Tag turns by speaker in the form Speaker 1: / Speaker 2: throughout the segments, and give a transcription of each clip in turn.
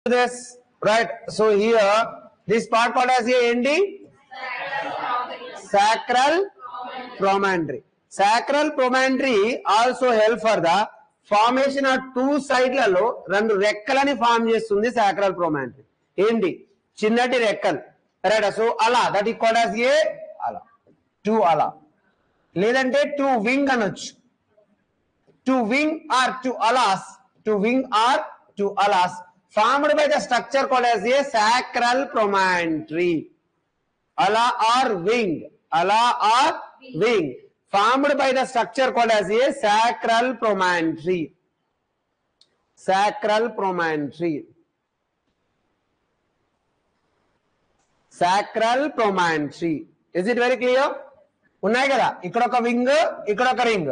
Speaker 1: this right so here this part called as a ఏంటి sacral promontory sacral promontory also help for the formation of two సైడ్లలో రెండు రెక్కలని form చేస్తుంది sacral promontory ఏంటి చిన్నటి రెక్కలు రైట్ సో అలా దట్ ఈ called as a ala two ala లేదంటే టూ వింగ్ అనొచ్చు to wing or to alas to wing or to alas formed by the structure called as a sacral promontory ala or wing ala or wing formed by the structure called as a sacral promontory sacral promontory sacral promontory is it very clear ఉన్నాయి కదా ఇక్కడ ఒక wing ఇక్కడ ఒక ring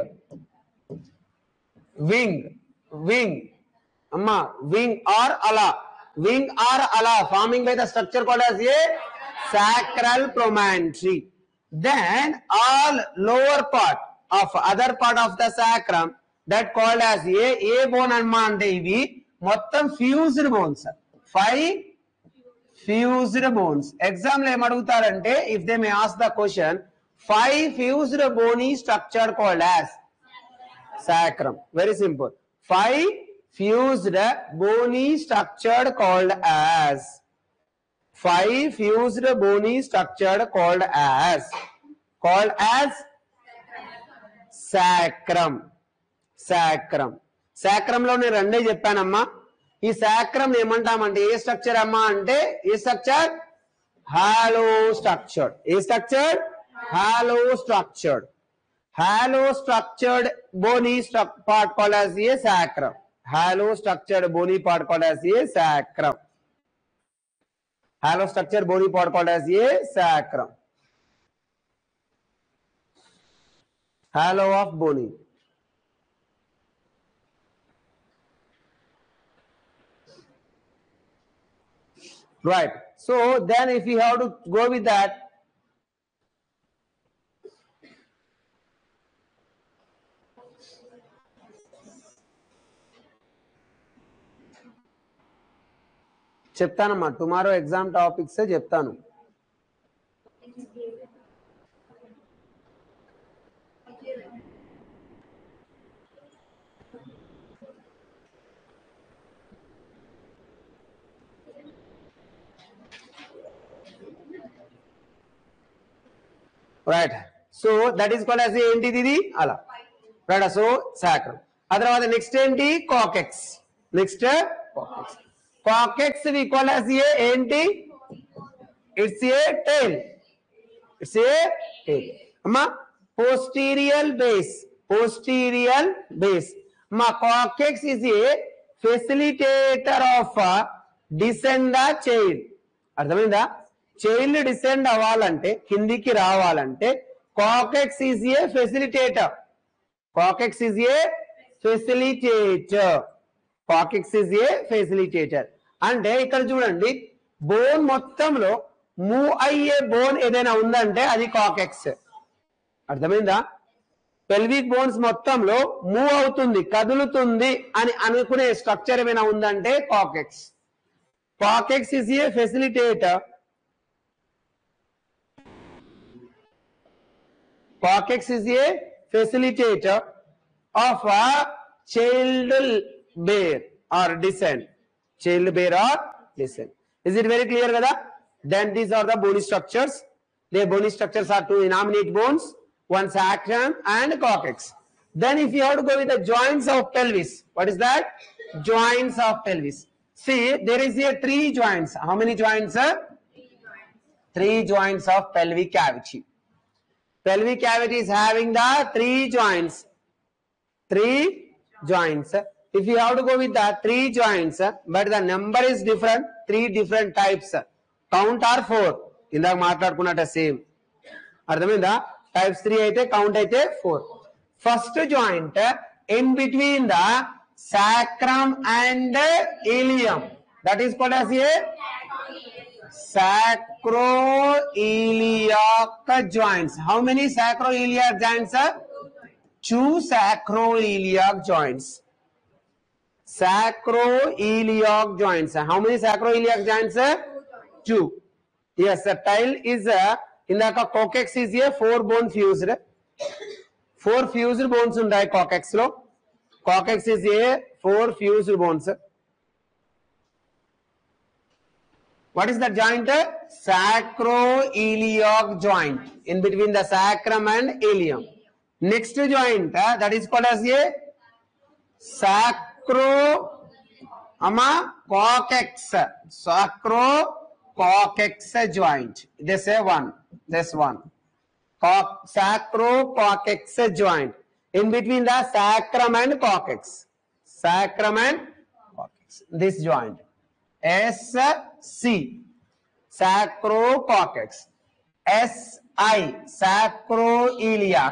Speaker 1: wing wing అమ్మా wing or ala wing or ala forming by the structure called as a sacral promontory then all lower part of other part of the sacrum that called as a a bone అమ్మా అంటే ఇవి మొత్తం fused bones five fused bones exam లో ఏమడుగుతారంటే if they may ask the question five fused bony structure called as sacrum. Very simple. Five fused bony structured called as. Five fused bony structured called as. Called as sacrum. Sacrum. Sacrum లో నేను రెండే చెప్పానమ్మా ఈ సాక్రం ఏమంటామంటే ఏ structure అమ్మా అంటే a structure hollow structured a structured hollow structured hollow structured bony part called as a sacrum hollow structured bony part called as a sacrum hollow structure bony part called as a sacrum hollow of bony right so then if you have to go with that చెప్తానమ్మా tomorrow exam topics చెప్తాను right so that is called as ఏంటిది ఇది అలా right so సాక్రం ఆ తర్వాత next ఏంటి coccyx next coccyx coccyx we call as a ఏంటి it's a tail it's a tail అమ్మా పోస్టీరియల్ బేస్ పోస్టీరియల్ బేస్ అమ్మా coccyx is a facilitator of descend the child అర్థమైందా చైల్డ్ డిసెండ్ అవ్వాలంటే కిందికి రావాలంటే coccyx is a facilitator coccyx is a facilitator coccyx is a facilitator అంటే ఇక్కడ చూడండి bone మొత్తంలో మూవ్ అయ్యే బోన్ ఏదైనా ఉందంటే అది కాకెక్స్ అర్థమైందా పెల్విక్ బోన్స్ మొత్తంలో మూవ్ అవుతుంది కదులుతుంది అని అనుకునే స్ట్రక్చర్ ఏమైనా ఉందంటే coccyx coccyx is a facilitator coccyx is a facilitator of a child bear or descent child bear or descent is it very clear kada then these are the bony structures their bony structures are two innominate bones one sacrum and coccyx then if you have to go with the joints of pelvis what is that joints of pelvis see there is here three joints how many joints sir three joints of pelvic cavity pelvic cavity is having the three joints three joints if you have to go with the three joints but the number is different three different types count are four ఇందాక మాట్లాడుకున్నట్ట same అర్థమైందా types three అయితే count అయితే four first joint in between the sacrum and ilium that is called as a sacroiliac joints. How many sacroiliac joints are? Two sacroiliac joints. sacroiliac joints. How many sacroiliac joints? Two. Yes, a tile is a, ఇందాక కోకెక్స్ is a four bone fused. Four fused bones ఉంటాయి coccyx లో coccyx is a four fused bones. What is the joint? Sacroiliac joint in between the sacrum and ilium. Next joint uh, that is called as a sacro ama coccyx sacro coccyx joint this is one this one Co- sacro coccyx joint in between the sacrum and coccyx sacrum and coccyx this joint sc sacrococcyx si sacroiliac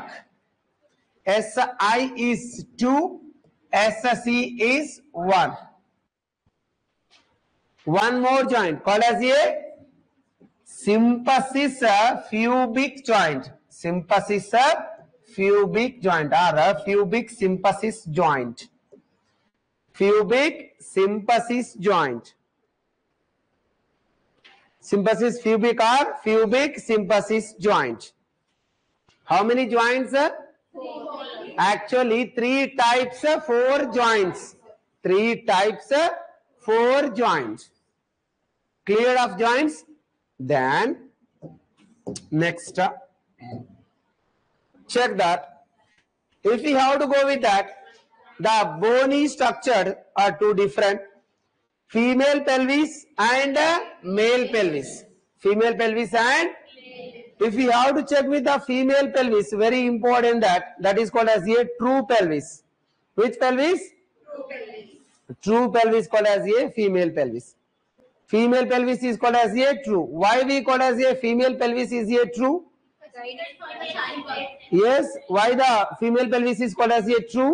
Speaker 1: si is 2 sc is 1 one more joint called as a symphysis pubic joint symphysis pubic joint or a pubic symphysis joint pubic symphysis joint symphysis pubic or pubic symphysis joint how many joints actually three types four joints three types four joints clear of joints then next uh, check that if we have to go with that the bony structure are two different female pelvis and uh, male pelvis female pelvis and if we have to check with the female pelvis very important that that is called as a true pelvis which pelvis true pelvis called as a female pelvis female pelvis is called as a true why we call as a female pelvis is a true
Speaker 2: Guided for the childbirth.
Speaker 1: yes why the female pelvis is called as a true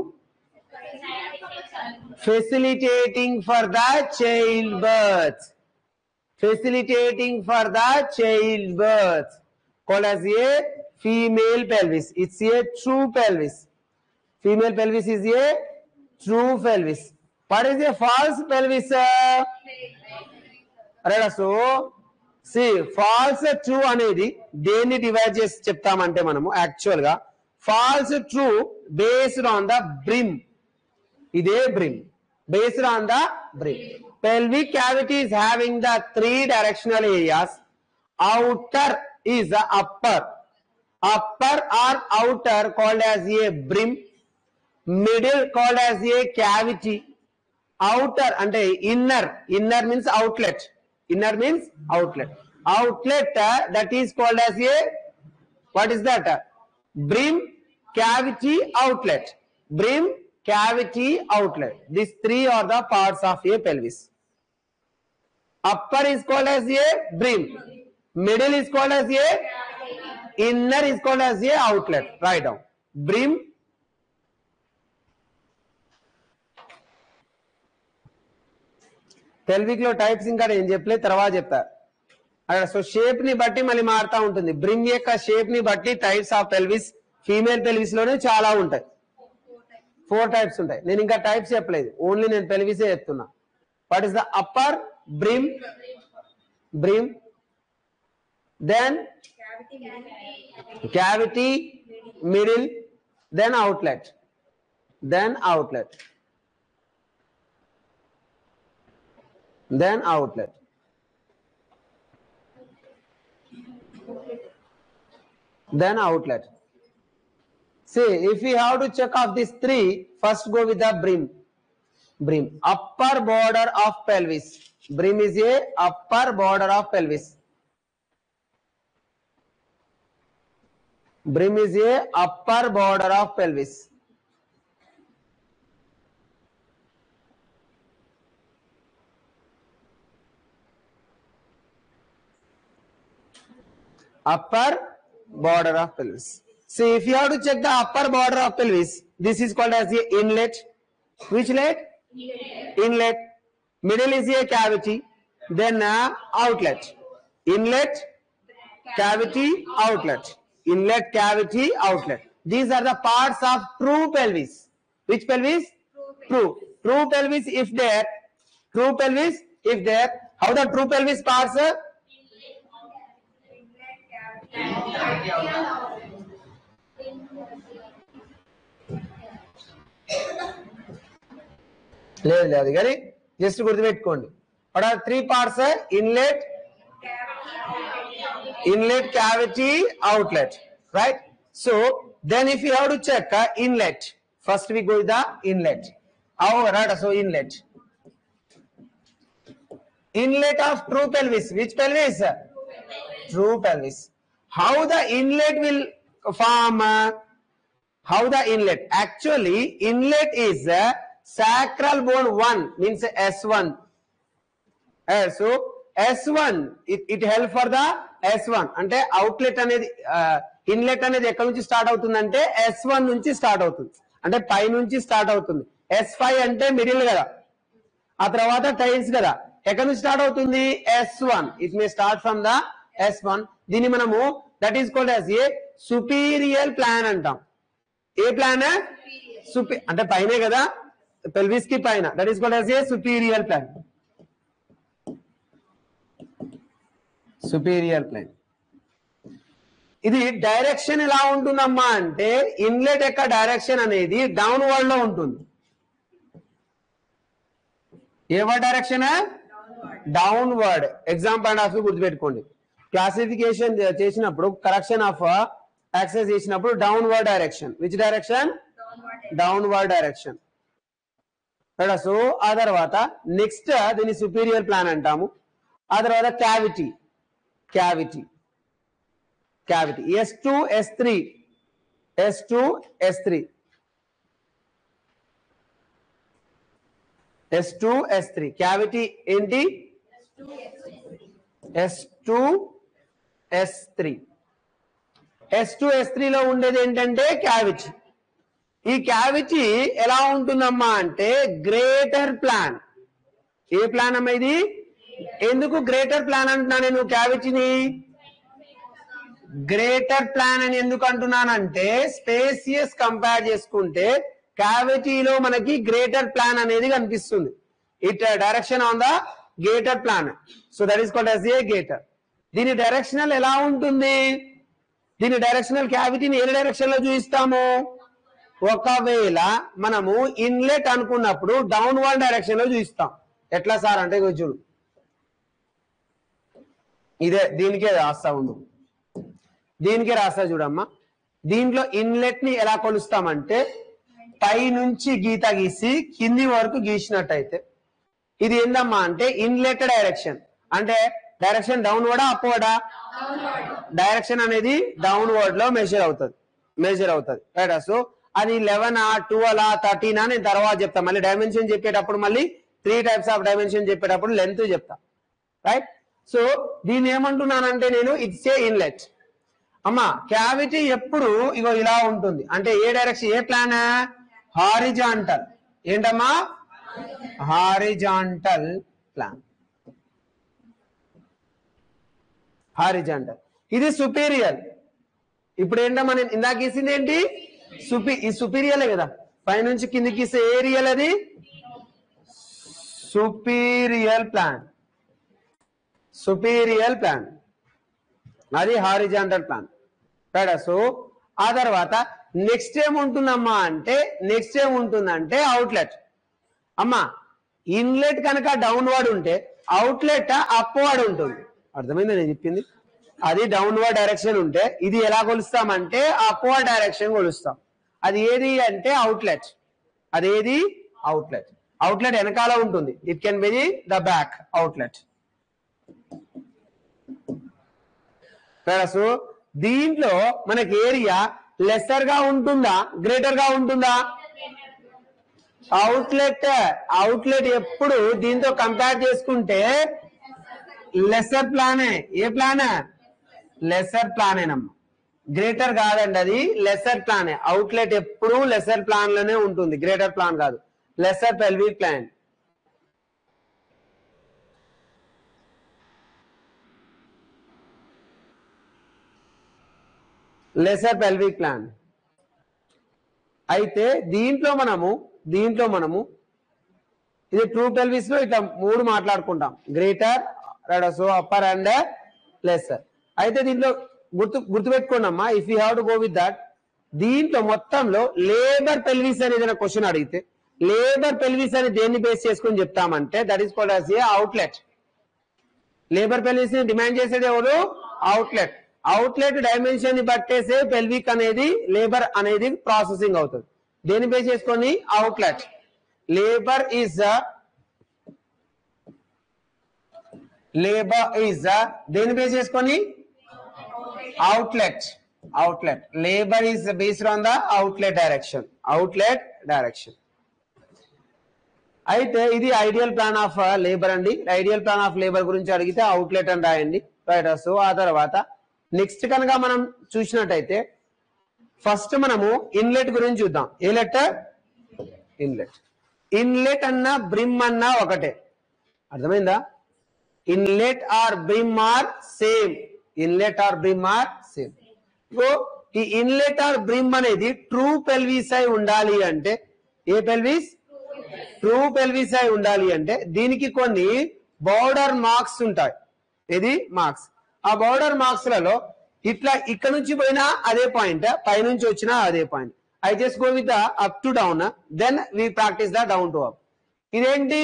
Speaker 1: facilitating for the childbirth facilitating for the childbirth called as a female pelvis it's a true pelvis female pelvis is a true pelvis what is a false pelvis uh? Right so see false true అనేది దేన్ని divide చేసి చెప్తామంటే మనము actual గా false true based on the brim ఇదే brim based on the brim pelvic cavity is having the three directional areas outer is the upper upper or outer called as a brim middle called as a cavity outer అంటే inner inner means outlet inner means outlet outlet that is called as a what is that brim cavity outlet brim cavity outlet this three are the parts of a pelvis upper is called as a brim middle is called as a inner is called as a outlet write down brim pelvic లో types ఇంకా ఏం చెప్పలే తర్వాత చెప్తా అక్కడ so shape ని బట్టి మళ్ళీ మారుతా ఉంటుంది బ్రిమ్ యొక్క షేప్ ని బట్టి types of pelvis female pelvis లోనే చాలా ఉంటాయి ఫోర్ టైప్స్ ఉంటాయి నేను ఇంకా టైప్స్ చెప్పలేదు ఓన్లీ నేను పెల్విసే చెప్తున్నా what is the upper brim brim then cavity middle then outlet then outlet then outlet then outlet see if we have to check off these three first go with the brim brim upper border of pelvis brim is a upper border of pelvis brim is a upper border of pelvis upper border of pelvis see if you have to check the upper border of pelvis this is called as the inlet which leg inlet middle is a cavity then uh, outlet inlet cavity outlet inlet cavity outlet these are the parts of true pelvis which pelvis true true pelvis if there true pelvis if there how the true pelvis parts uh, లేదు లేదు కానీ just గుర్తుపెట్టుకోండి what are three parts inlet inlet cavity outlet right so then if you have to check uh, inlet first we go with the inlet how right so inlet inlet of true pelvis which pelvis true pelvis how the inlet will form uh, how the inlet actually inlet is uh, sacral bone 1 means s1 Eh, so S1 it, it help for the S1 అంటే outlet అనేది inlet అనేది ఎక్కడి నుంచి start అవుతుందంటే S1 నుంచి start అవుతుంది అంటే పై నుంచి స్టార్ట్ అవుతుంది S5 అంటే మిడిల్ కదా ఆ తర్వాత టైల్స్ కదా ఎక్కడి నుంచి స్టార్ట్ అవుతుంది S1 it may start from the S1 దీన్ని మనము that is called as a superior plane అంటాం ఏ ప్లాన్ సుపీ అంటే పైనే కదా పెల్విస్ కి పైన that is called as a superior plane superior plane ఇది డైరెక్షన్ ఎలా ఉంటుందమ్మా అంటే ఇన్లెట్ యొక్క డైరెక్షన్ అనేది డౌన్ వర్డ్ లో ఉంటుంది ever direction downward exam point of view గుర్తుపెట్టుకోండి క్లాసిఫికేషన్ చేసినప్పుడు కరెక్షన్ ఆఫ్ యాక్సెస్ చేసినప్పుడు downward direction which direction downward direction so ఆ తర్వాత నెక్స్ట్ దీన్ని సుపీరియర్ ప్లాన్ అంటాము ఆ తర్వాత cavity cavity cavity S two S three S two S three S two S three cavity ఏంటి S two S three S two S త్రీలో ఉండేది ఏంటంటే క్యావిటీ ఈ క్యావిటీ ఎలా ఉంటుందమ్మా అంటే గ్రేటర్ ప్లాన్ ఏ ప్లాన్ అమ్మా ఇది ఎందుకు గ్రేటర్ ప్లాన్ అంటున్నా నేను క్యావిటీని గ్రేటర్ ప్లాన్ అని ఎందుకు అంటున్నానంటే స్పేసియస్ కంపేర్ చేసుకుంటే క్యావిటీలో మనకి గ్రేటర్ ప్లాన్ అనేది కనిపిస్తుంది it direction on the greater plane so that is called as a greater దీని డైరెక్షనల్ ఎలా ఉంటుంది దీని డైరెక్షనల్ క్యావిటీని ఏ డైరెక్షన్ లో చూపిస్తాము ఒకవేళ మనము ఇన్లెట్ అనుకున్నప్పుడు డౌన్ వన్ డైరెక్షన్ లో చూపిస్తాం ఎట్లా సార్ అంటే ఇగో చూడు ఇదే దీనికే రాస్తా ఉండు దీనికే రాస్తా చూడమ్మా దీంట్లో ఇన్లెట్ ని ఎలా కొలుస్తామంటే పై నుంచి గీత గీసి కింది వరకు గీసినట్టయితే ఇది ఏందమ్మా అంటే ఇన్లెట్ డైరెక్షన్ అంటే డైరెక్షన్ డౌన్ వర్డా అప్వర్డా డైరెక్షన్ అనేది డౌన్ వర్డ్ లో మెజర్ అవుతుంది మెజర్ అవుతుంది రైట్ సో అది లెవెన్ ఆ ట్వెల్వ్ ఆ థర్టీన్ ఆ నేను తర్వాత చెప్తా మళ్ళీ డైమెన్షన్ చెప్పేటప్పుడు మళ్ళీ త్రీ టైప్స్ ఆఫ్ డైమెన్షన్ చెప్పేటప్పుడు లెంత్ చెప్తా రైట్ సో దీన్ని ఏమంటున్నానంటే నేను ఇట్స్ ఏ ఇన్లెట్ అమ్మా క్యావిటీ ఎప్పుడు ఇగో ఇలా ఉంటుంది అంటే a direction a plane horizontal ఏంటమ్మా హారిజాంటల్ ప్లాన్ హారిజాంటల్ ఇది సుపీరియర్ ఇప్పుడు ఏంటమ్మా నేను ఇందాక గీసింది ఏంటి సుపి ఈ సుపీరియలే కదా పైనుంచి కిందికి గీసే ఏరియల్ అది సుపీరియల్ ప్లాన్ సుపీరియల్ ప్లాన్ అది హారిజాంటల్ ప్లాన్ రైట్ సో ఆ తర్వాత నెక్స్ట్ ఏముంటుందమ్మా అంటే నెక్స్ట్ ఏముంటుందంటే అవుట్లెట్ అమ్మా ఇన్లెట్ కనుక డౌన్వర్డ్ ఉంటే అవుట్లెట్ అప్వర్డ్ ఉంటుంది అర్థమైందా నేను చెప్పింది అది డౌన్వర్డ్ డైరెక్షన్ ఉంటే ఇది ఎలా కొలుస్తామంటే అప్వర్డ్ డైరెక్షన్ కొలుస్తాం అది ఏది అంటే అవుట్లెట్ అదేది అవుట్లెట్ అవుట్లెట్ వెనకాల ఉంటుంది it can be the back outlet so దీంట్లో మనకి ఏరియా లెసర్ గా ఉంటుందా గ్రేటర్ గా ఉంటుందా అవుట్లెట్ అవుట్లెట్ ఎప్పుడు దీంతో కంపేర్ చేసుకుంటే లెసర్ ప్లానే ఏ ప్లాన్ లెసర్ ప్లానేనమ్మా గ్రేటర్ కాదండి అది లెసర్ ప్లానే అవుట్లెట్ ఎప్పుడు లెసర్ ప్లాన్ లోనే ఉంటుంది గ్రేటర్ ప్లాన్ కాదు lesser pelvic plane lesser pelvic plane అయితే దీంట్లో మనము దీంట్లో మనము ఇది ట్రూ పెల్విస్ లో ఇట్లా మూడు మాట్లాడుకుంటాం greater so upper and lesser అయితే దీంట్లో గుర్తు గుర్తుపెట్టుకోండి అమ్మా if you have to go with that దీంట్లో మొత్తంలో లేబర్ పెల్విస్ అని ఏదైనా క్వశ్చన్ అడిగితే లేబర్ పెల్విస్ అని దేన్ని బేస్ చేసుకొని చెప్తామంటే that is called as a outlet labour pelvis ని డిమాండ్ చేసేది ఎవరు అవుట్లెట్ అవుట్లెట్ డైమెన్షన్ ని బట్టేసే పెల్విక్ అనేది లేబర్ అనేది ప్రాసెసింగ్ అవుతుంది దేని బేస్ చేసుకొని outlet labour is labour is దేని బేస్ చేసుకొని outlet outlet labour is based on the outlet direction outlet direction అయితే ఇది ఐడియల్ ప్లాన్ ఆఫ్ లేబర్ అండి ఐడియల్ ప్లాన్ ఆఫ్ లేబర్ గురించి అడిగితే అవుట్లెట్ అని రాయండి రైట్ సో ఆ తర్వాత నెక్స్ట్ కనుక మనం చూసినట్టయితే ఫస్ట్ మనము ఇన్లెట్ గురించి చూద్దాం ఏ లెటర్ ఇన్లెట్ ఇన్లెట్ అన్న బ్రిమ్ అన్న ఒకటే అర్థమైందా inlet or brim are same inlet or brim are same so ఈ ఇన్లెట్ ఆర్ బ్రిమ్ అనేది ట్రూ పెల్విస్ అయి ఉండాలి అంటే ఏ పెల్విస్ ట్రూ పెల్విస్ అయి ఉండాలి అంటే దీనికి కొన్ని బౌర్డర్ మార్క్స్ ఉంటాయి ఇది మార్క్స్ ఆ బౌర్డర్ మార్క్స్ లలో ఇట్లా ఇక్కడ నుంచి పోయినా అదే పాయింట్ పైనుంచి వచ్చినా అదే point I just go with the up to down then we practice the down to up ఇదేంటి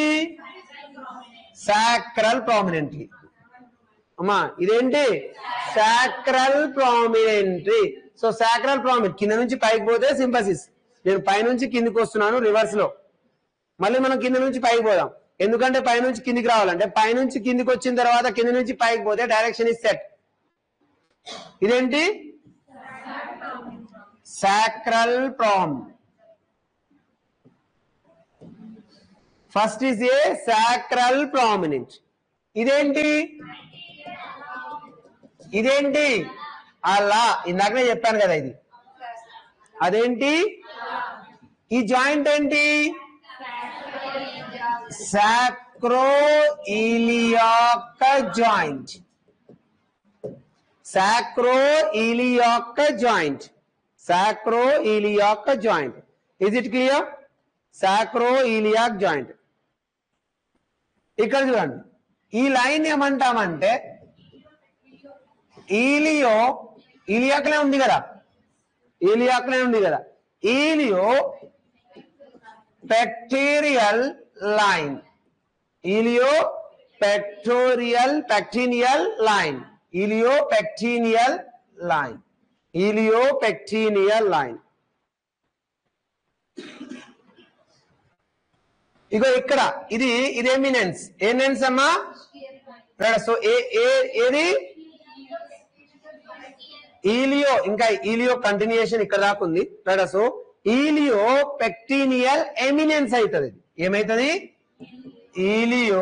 Speaker 1: సాక్రల్ ప్రామినెంట్లీ అమ్మా ఇదేంటి sacral promontory so sacral promontory కింద నుంచి పైకి పోతే సింపసిస్ నేను పైనుంచి కిందికి వస్తున్నాను రివర్స్ లో మళ్ళీ మనం కింద నుంచి పైకి పోదాం ఎందుకంటే పైనుంచి కిందికి రావాలంటే పైనుంచి కిందికి వచ్చిన తర్వాత కింద నుంచి పైకి పోతే డైరెక్షన్ ఇస్ సెట్ ఇదేంటి sacral prom first is a sacral promontory ఇదేంటి ఇదేంటి అలా ఇందాకనే చెప్పాను కదా ఇది అదేంటి ఈ జాయింట్ ఏంటి sacroiliac joint sacroiliac joint sacroiliac joint is it clear sacroiliac joint ఇక్కడ చూడండి ఈ లైన్ ఏమంటామంటే ఈలియో ఈలియాక్లే ఉంది కదా ఈలియాక్లే ఉంది కదా iliopectineal line iliopectineal pectineal line iliopectineal line iliopectineal line ఇగో ఇక్కడ ఇది ఇది ఎమినెన్స్ ఏ నెన్స్ అమ్మా సో ఏ ఏ- ఏది ఈలియో ఇంకా ఈలియో కంటిన్యూషన్ ఇక్కడ దాకా ఉంది right so iliopectineal eminence అవుతుంది ఇది ఏమైతుంది ఈలియో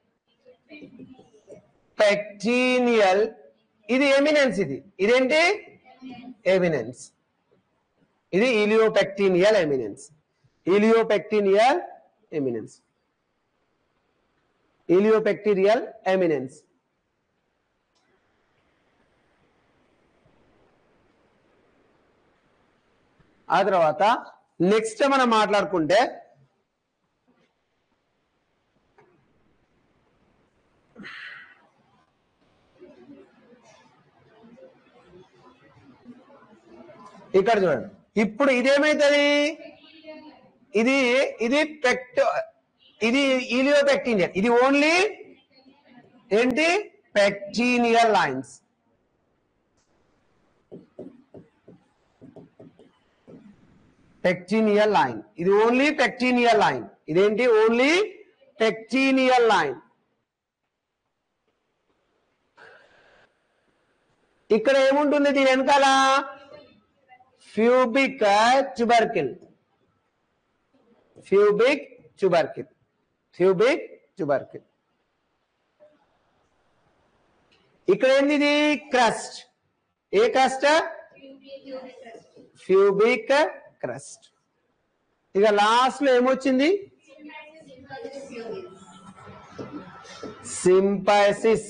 Speaker 1: పెక్టీనియల్ ఇది ఎమినెన్స్ ఇది ఇదేంటి ఎమినెన్స్ ఇది iliopectineal eminence iliopectineal eminence iliopectineal eminence ఆ తర్వాత నెక్స్ట్ మనం మాట్లాడుకుంటే ఇక్కడ చూడండి ఇప్పుడు ఇదేమైతుంది ఇది ఇది పెక్ట్ ఇది ఈలియో పెక్టీనియల్ ఇది ఓన్లీ ఏంటి పెక్టీనియల్ లైన్స్ పెక్టీనియల్ లైన్ ఇది ఓన్లీ పెక్టీనియల్ లైన్ ఇదేంటి ఓన్లీ పెక్టీనియల్ లైన్ ఇక్కడ ఏముంటుంది దీని వెనకాల pubic tubercle pubic tubercle pubic tubercle ఇక్కడ ఏంది ఇది crest a crest pubic crest ఇక లాస్ట్ లో ఏమొచ్చింది సింపైసిస్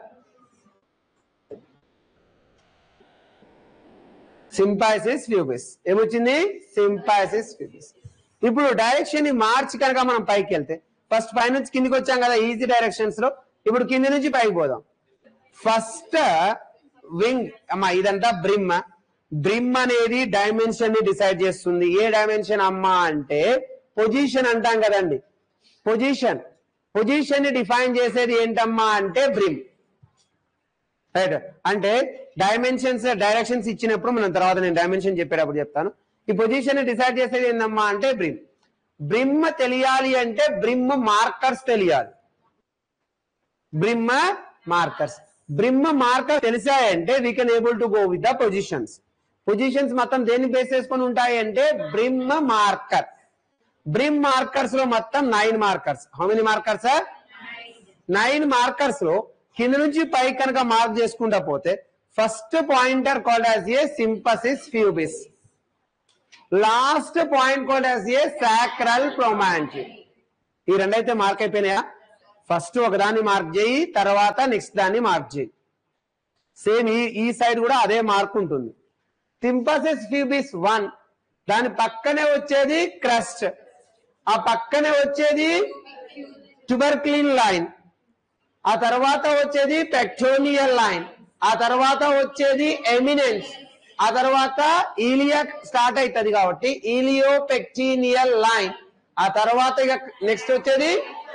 Speaker 1: సింపైసిస్ ఫ్యూబిస్ ఏమొచ్చింది సింపైసిస్ ఫ్యూబిస్ ఇప్పుడు డైరెక్షన్ ని మార్చి కనుక మనం పైకి వెళ్తే ఫస్ట్ పై నుంచి కిందికి వచ్చాం కదా ఈజీ డైరెక్షన్స్ లో ఇప్పుడు కింది నుంచి పైకి పోదాం ఫస్ట్ వింగ్ అమ్మా ఇదంతా బ్రిమ్ బ్రిమ్ అనేది డైమెన్షన్ ని డిసైడ్ చేస్తుంది ఏ డైమెన్షన్ అమ్మా అంటే పొజిషన్ అంటాం కదండి పొజిషన్ పొజిషన్ ని డిఫైన్ చేసేది ఏంటమ్మా అంటే బ్రిమ్ రైట్ అంటే డైమెన్షన్స్ డైరెక్షన్స్ ఇచ్చినప్పుడు మనం తర్వాత నేను డైమెన్షన్ చెప్పేటప్పుడు చెప్తాను ఈ పొజిషన్ ని డిసైడ్ చేసేది ఏందమ్మా అంటే బ్రిమ్ బ్రిమ్ తెలియాలి అంటే బ్రిమ్ మార్కర్స్ తెలియాలి బ్రిమ్ మార్కర్స్ బ్రిమ్ మార్కర్ తెలిసాయంటే we can able to go with the positions positions మొత్తం దేన్ని బేస్ చేసుకొని ఉంటాయి అంటే బ్రిమ్ మార్కర్ బ్రిమ్ మార్కర్స్ లో మొత్తం nine markers how many markers nine markers లో కింద నుంచి పై కనుక మార్క్ చేసుకుంటా పోతే first pointer called as a symphysis pubis last point called as a sacral promontory ఈ రెండైతే మార్క్ అయిపోయినాయా ఫస్ట్ ఒకదాన్ని మార్క్ చేయి తర్వాత నెక్స్ట్ దాన్ని మార్క్ చేయి సేమ్ ఈ ఈ సైడ్ కూడా అదే మార్క్ ఉంటుంది సింపసిస్ ఫ్యూబిస్ వన్ దాని పక్కనే వచ్చేది క్రస్ట్ ఆ పక్కనే వచ్చేది ట్యూబర్క్లిన్ లైన్ ఆ తర్వాత వచ్చేది పెక్టోనియల్ లైన్ ఆ తర్వాత వచ్చేది ఎమినెన్స్ ఆ తర్వాత ఈలియా స్టార్ట్ అవుతుంది కాబట్టి ఈలియో పెక్టీనియల్ లైన్ ఆ తర్వాత ఇక నెక్స్ట్ వచ్చేది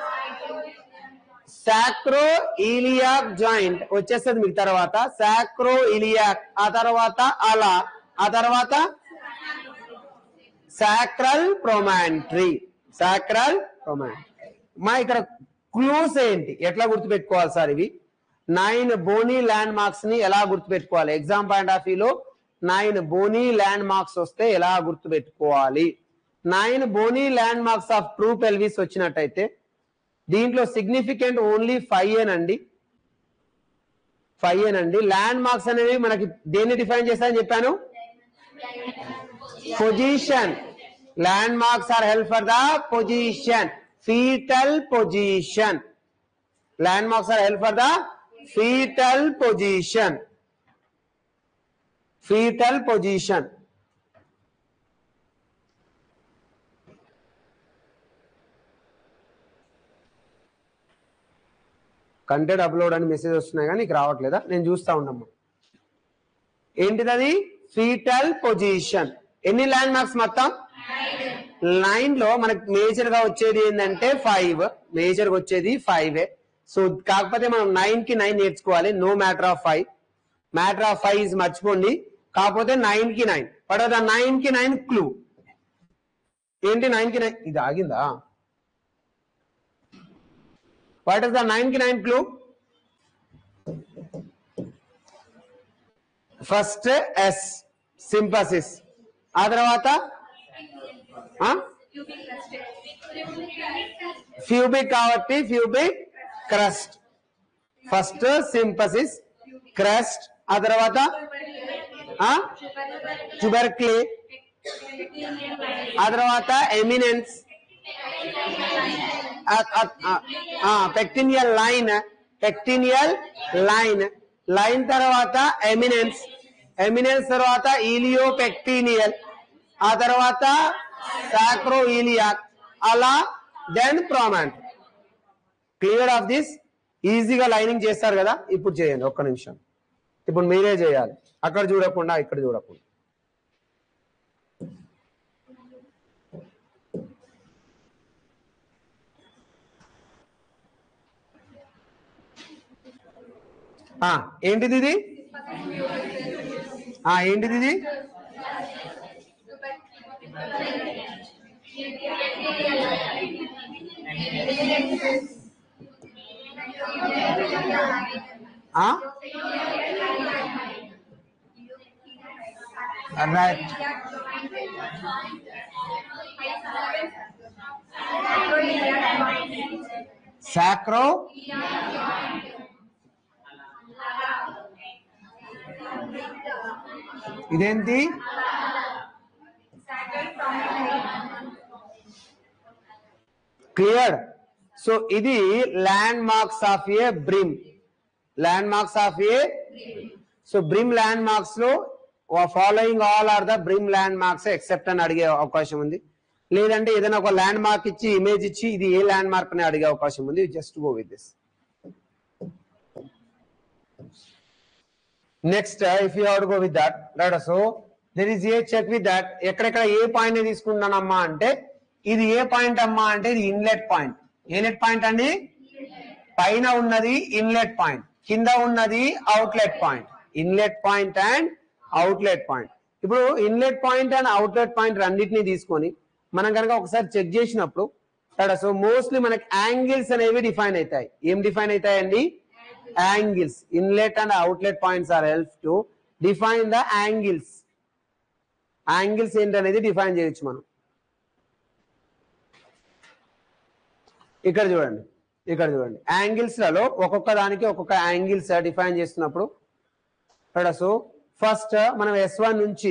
Speaker 1: సాక్రో ఇలియాక్ జాయింట్ వచ్చేస్తుంది మీకు తర్వాత సాక్రో ఇలియాక్ ఆ తర్వాత అలా ఆ తర్వాత సాక్రల్ ప్రొమాంట్రీ సాక్రల్ ప్రొమాంట్రీ మా ఇక్కడ క్లూస్ ఏంటి ఎట్లా గుర్తుపెట్టుకోవాలి సార్ ఇవి నైన్ బోనీ ల్యాండ్ మార్క్స్ ని ఎలా గుర్తుపెట్టుకోవాలి ఎగ్జామ్ పాయింట్ ఆఫ్ వ్యూలో నైన్ బోనీ ల్యాండ్ మార్క్స్ వస్తే ఎలా గుర్తుపెట్టుకోవాలి nine bony landmarks of true pelvis వచ్చినట్టయితే దీంట్లో సిగ్నిఫికెంట్ ఓన్లీ ఫైవ్ ఏనండి ఫైవ్ ఏనండి ల్యాండ్ మార్క్స్ అనేవి మనకి దేన్ని డిఫైన్ చేస్తాయని చెప్పాను position landmarks are help for the position fetal position landmarks are help for the fetal position fetal position content upload అని మెసేజ్ వస్తున్నాయి కానీ నీకు రావట్లేదా నేను చూస్తా ఉండమ్మా ఏంటిది అది ఫీటల్ పొజిషన్ ఎన్ని ల్యాండ్ మార్క్స్ మొత్తం నైన్ లో మనకి మేజర్ గా వచ్చేది ఏంటంటే ఫైవ్ మేజర్ గా వచ్చేది ఫైవ్ సో కాకపోతే మనం నైన్ కి నైన్ నేర్చుకోవాలి no matter of five matter of five is మర్చిపోండి కాకపోతే నైన్ కి నైన్ బట్ ద నైన్ కి నైన్ క్లూ ఏంటి నైన్ కి నైన్ ఇది ఆగిందా వాట్ ఇస్ ద నైన్ కి nine clue first is symphysis ఆ తర్వాత ఫ్యూబిక్ కాబట్టి pubic crest first symphysis crest ఆ తర్వాత ట్యూబర్క్లే ఆ తర్వాత eminence pectineal line pectineal line line తర్వాత ఎమినెన్స్ ఎమినెన్స్ తర్వాత ఈలియో పెక్టీనియల్ ఆ తర్వాత సాక్రో ఈలియాక్ అలా then promontory clear of this ఈజీగా లైనింగ్ చేస్తారు కదా ఇప్పుడు చేయండి ఒక్క నిమిషం ఇప్పుడు మీరే చేయాలి అక్కడ చూడకుండా ఇక్కడ చూడకుండా ఆ, ఏంటిది ఇది ఆ, ఏంటిది ఇది ఆ? రైట్ సాక్రో ఇదేంటి క్లియర్ సో ఇది landmarks of a brim landmarks of a so brim landmarks లో following all are the brim landmarks except అని అడిగే అవకాశం ఉంది లేదంటే ఏదైనా ఒక ల్యాండ్ మార్క్ ఇచ్చి ఇమేజ్ ఇచ్చి ఇది ఏ ల్యాండ్ మార్క్ అని అడిగే అవకాశం ఉంది just go with this next if you have go with that right so there is a check with that ఎక్కడెక్కడ ఏ పాయింట్ తీసుకుంటానమ్మా అంటే ఇది ఏ పాయింట్ అమ్మా అంటే ఇది ఇన్లెట్ పాయింట్ ఇన్లెట్ పాయింట్ అండి పైన ఉన్నది ఇన్లెట్ పాయింట్ కింద ఉన్నది outlet point inlet point and outlet point ఇప్పుడు inlet point and outlet point రెండింటిని తీసుకొని మనం కనుక ఒకసారి చెక్ చేసినప్పుడు సో మోస్ట్లీ మనకి యాంగిల్స్ అనేవి డిఫైన్ అవుతాయి ఏం డిఫైన్ అవుతాయండి angles inlet and outlet points are help to define the angles angles ఏంటనేది డిఫైన్ చేయొచ్చు మనం ఇక్కడ చూడండి ఇక్కడ చూడండి యాంగిల్స్ లలో ఒక్కొక్క దానికి ఒక్కొక్క యాంగిల్స్ డిఫైన్ చేస్తున్నప్పుడు ఇక్కడ సో ఫస్ట్ మనం ఎస్ వన్ నుంచి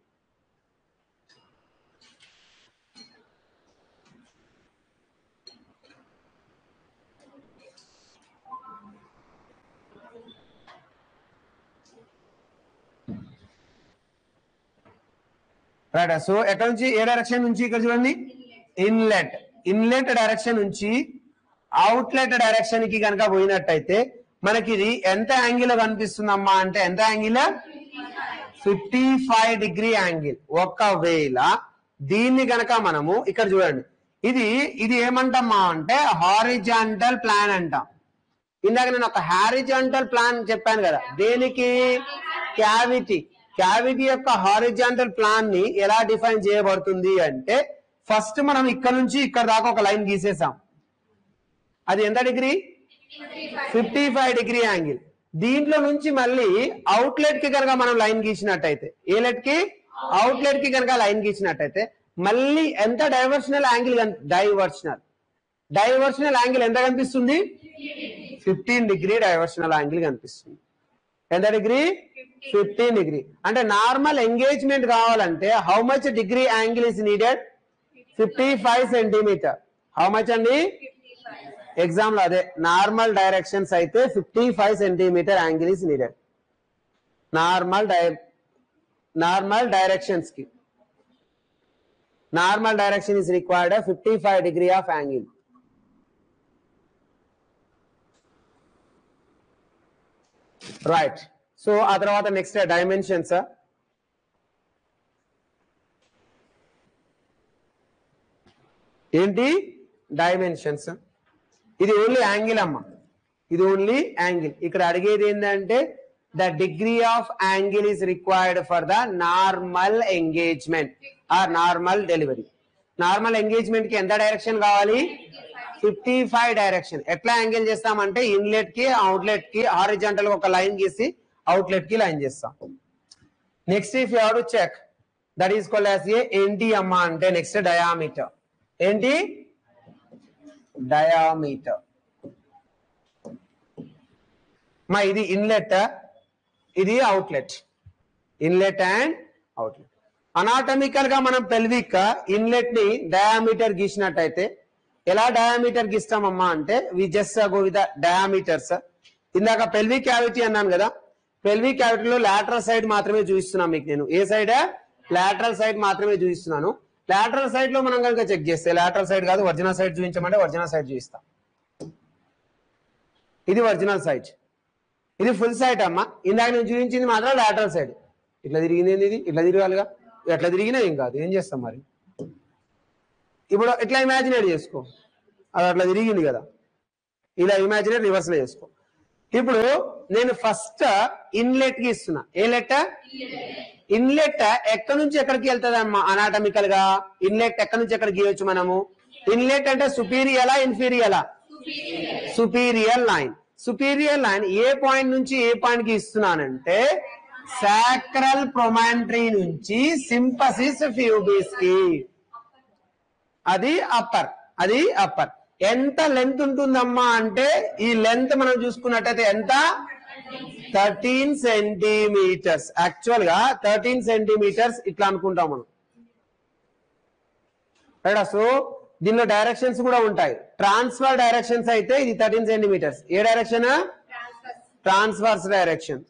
Speaker 1: రైట్ సో ఎక్కడ నుంచి ఏ డైరెక్షన్ నుంచి ఇక్కడ చూడండి ఇన్లెట్ ఇన్లెట్ డైరెక్షన్ నుంచి అవుట్లెట్ డైరెక్షన్ కి కనుక పోయినట్టయితే మనకి ఇది ఎంత యాంగిల్ కనిపిస్తుందమ్మా అంటే ఎంత angle fifty five degree angle ఒకవేళ దీన్ని గనక మనము ఇక్కడ చూడండి ఇది ఇది ఏమంటామా అంటే హారిజాంటల్ ప్లాన్ అంటాం ఇందాక నేను ఒక హారిజాంటల్ ప్లాన్ చెప్పాను కదా దేనికి క్యావిటీ క్యావిటీ యొక్క హారిజాంటల్ ప్లాన్ ని ఎలా డిఫైన్ చేయబడుతుంది అంటే ఫస్ట్ మనం ఇక్కడ నుంచి ఇక్కడ దాకా ఒక లైన్ గీసేసాం అది ఎంత degree fifty five degree angle దీంట్లో నుంచి మళ్ళీ అవుట్లెట్ కి కనుక మనం లైన్ గీసినట్టయితే ఏ లెట్ కి అవుట్లెట్ కి కనుక లైన్ గీసినట్టయితే మళ్ళీ ఎంత diversional angle diversional diversional angle ఎంత కనిపిస్తుంది ఫిఫ్టీన్ డిగ్రీ డైవర్షనల్ యాంగిల్ కనిపిస్తుంది ఎంత డిగ్రీ ఫిఫ్టీన్ డిగ్రీ అంటే నార్మల్ ఎంగేజ్మెంట్ కావాలంటే how much degree angle is needed fifty five centimeter how much అండి ఎగ్జామ్ లో అదే నార్మల్ డైరెక్షన్స్ అయితే fifty five centimetre angle is needed normal డై నార్మల్ డైరెక్షన్స్ కి normal direction is required fifty five degree of angle right so ఆ తర్వాత next dimensions ఏంటి dimensions ఇది ఓన్లీ యాంగిల్ అమ్మ ఇది ఓన్లీ యాంగిల్ ఇక్కడ అడిగేది ఏంటంటే the degree of angle is required for the normal engagement or normal delivery normal engagement కి ఎంత డైరెక్షన్ కావాలి ఫిఫ్టీ ఫైవ్ డైరెక్షన్ ఎట్లా యాంగిల్ చేస్తామంటే ఇన్లెట్ కి అవుట్లెట్ కి హారిజాంటల్ ఒక లైన్ గీసి అవుట్లెట్ కి లైన్ చేస్తాం next if you to check that is called as a ఏంటి అమ్మా అంటే నెక్స్ట్ డయామీటర్ ఏంటి డయామీటర్ మా ఇది ఇన్లెట్ ఇది outlet inlet and outlet anatomical గా మనం పెల్విక్ ఇన్లెట్ ని డయామీటర్ గీసినట్టయితే ఎలా డయామీటర్ గీస్తామమ్మా అంటే we just go with diameters ఇందాక పెల్విక్ క్యావిటీ అన్నాను కదా పెల్విక్ క్యావిటీలో లాటరల్ సైడ్ మాత్రమే చూపిస్తున్నాను మీకు నేను ఏ సైడ్ లాటరల్ సైడ్ మాత్రమే చూపిస్తున్నాను లాటరల్ సైడ్ లో మనం కనుక చెక్ చేస్తే లాటరల్ సైడ్ కాదు ఒరిజినల్ సైడ్ చూపించమంటే ఒరిజినల్ సైడ్ చూపిస్తాం ఇది ఒరిజినల్ సైడ్ ఇది ఫుల్ సైడ్ అమ్మా ఇందాక నేను చూపించింది మాత్రం లాటరల్ సైడ్ ఇట్లా తిరిగింది ఏంది ఇది ఇట్లా తిరగాలిగా ఎట్లా తిరిగినా ఏం కాదు ఏం చేస్తాం మరి ఇప్పుడు ఇట్లా ఇమాజినేట్ చేసుకో అది అట్లా తిరిగింది కదా ఇలా ఇమాజినేట్ రివర్స్ లో చేసుకో ఇప్పుడు నేను ఫస్ట్ ఇన్లెట్ కి ఇస్తున్నా ఏ లెట్ ఇన్లెట్ ఎక్కడి నుంచి ఎక్కడికి వెళ్తుంది అమ్మా అనాటమికల్ గా ఇన్లెట్ ఎక్కడి నుంచి ఎక్కడికి గీయొచ్చు మనము ఇన్లెట్ అంటే సుపీరియలా ఇన్ఫీరియలా సుపీరియర్ లైన్ సుపీరియర్ లైన్ ఏ పాయింట్ నుంచి ఏ పాయింట్ కి ఇస్తున్నానంటే సాక్రల్ ప్రొమాంట్రీ నుంచి సింపసిస్ ఫ్యూబిస్ కి అది అప్పర్ అది అప్పర్ ఎంత లెంత్ ఉంటుందమ్మా అంటే ఈ లెంత్ మనం చూసుకున్నట్టయితే ఎంత థర్టీన్ సెంటీమీటర్స్ యాక్చువల్ గా థర్టీన్ సెంటీమీటర్స్ ఇట్లా అనుకుంటాం మనం రైట్ సో దీనిలో డైరెక్షన్స్ కూడా ఉంటాయి ట్రాన్స్ఫర్ డైరెక్షన్స్ అయితే ఇది థర్టీన్ సెంటీమీటర్స్ ఏ డైరెక్షన్ ట్రాన్స్ఫర్స్ డైరెక్షన్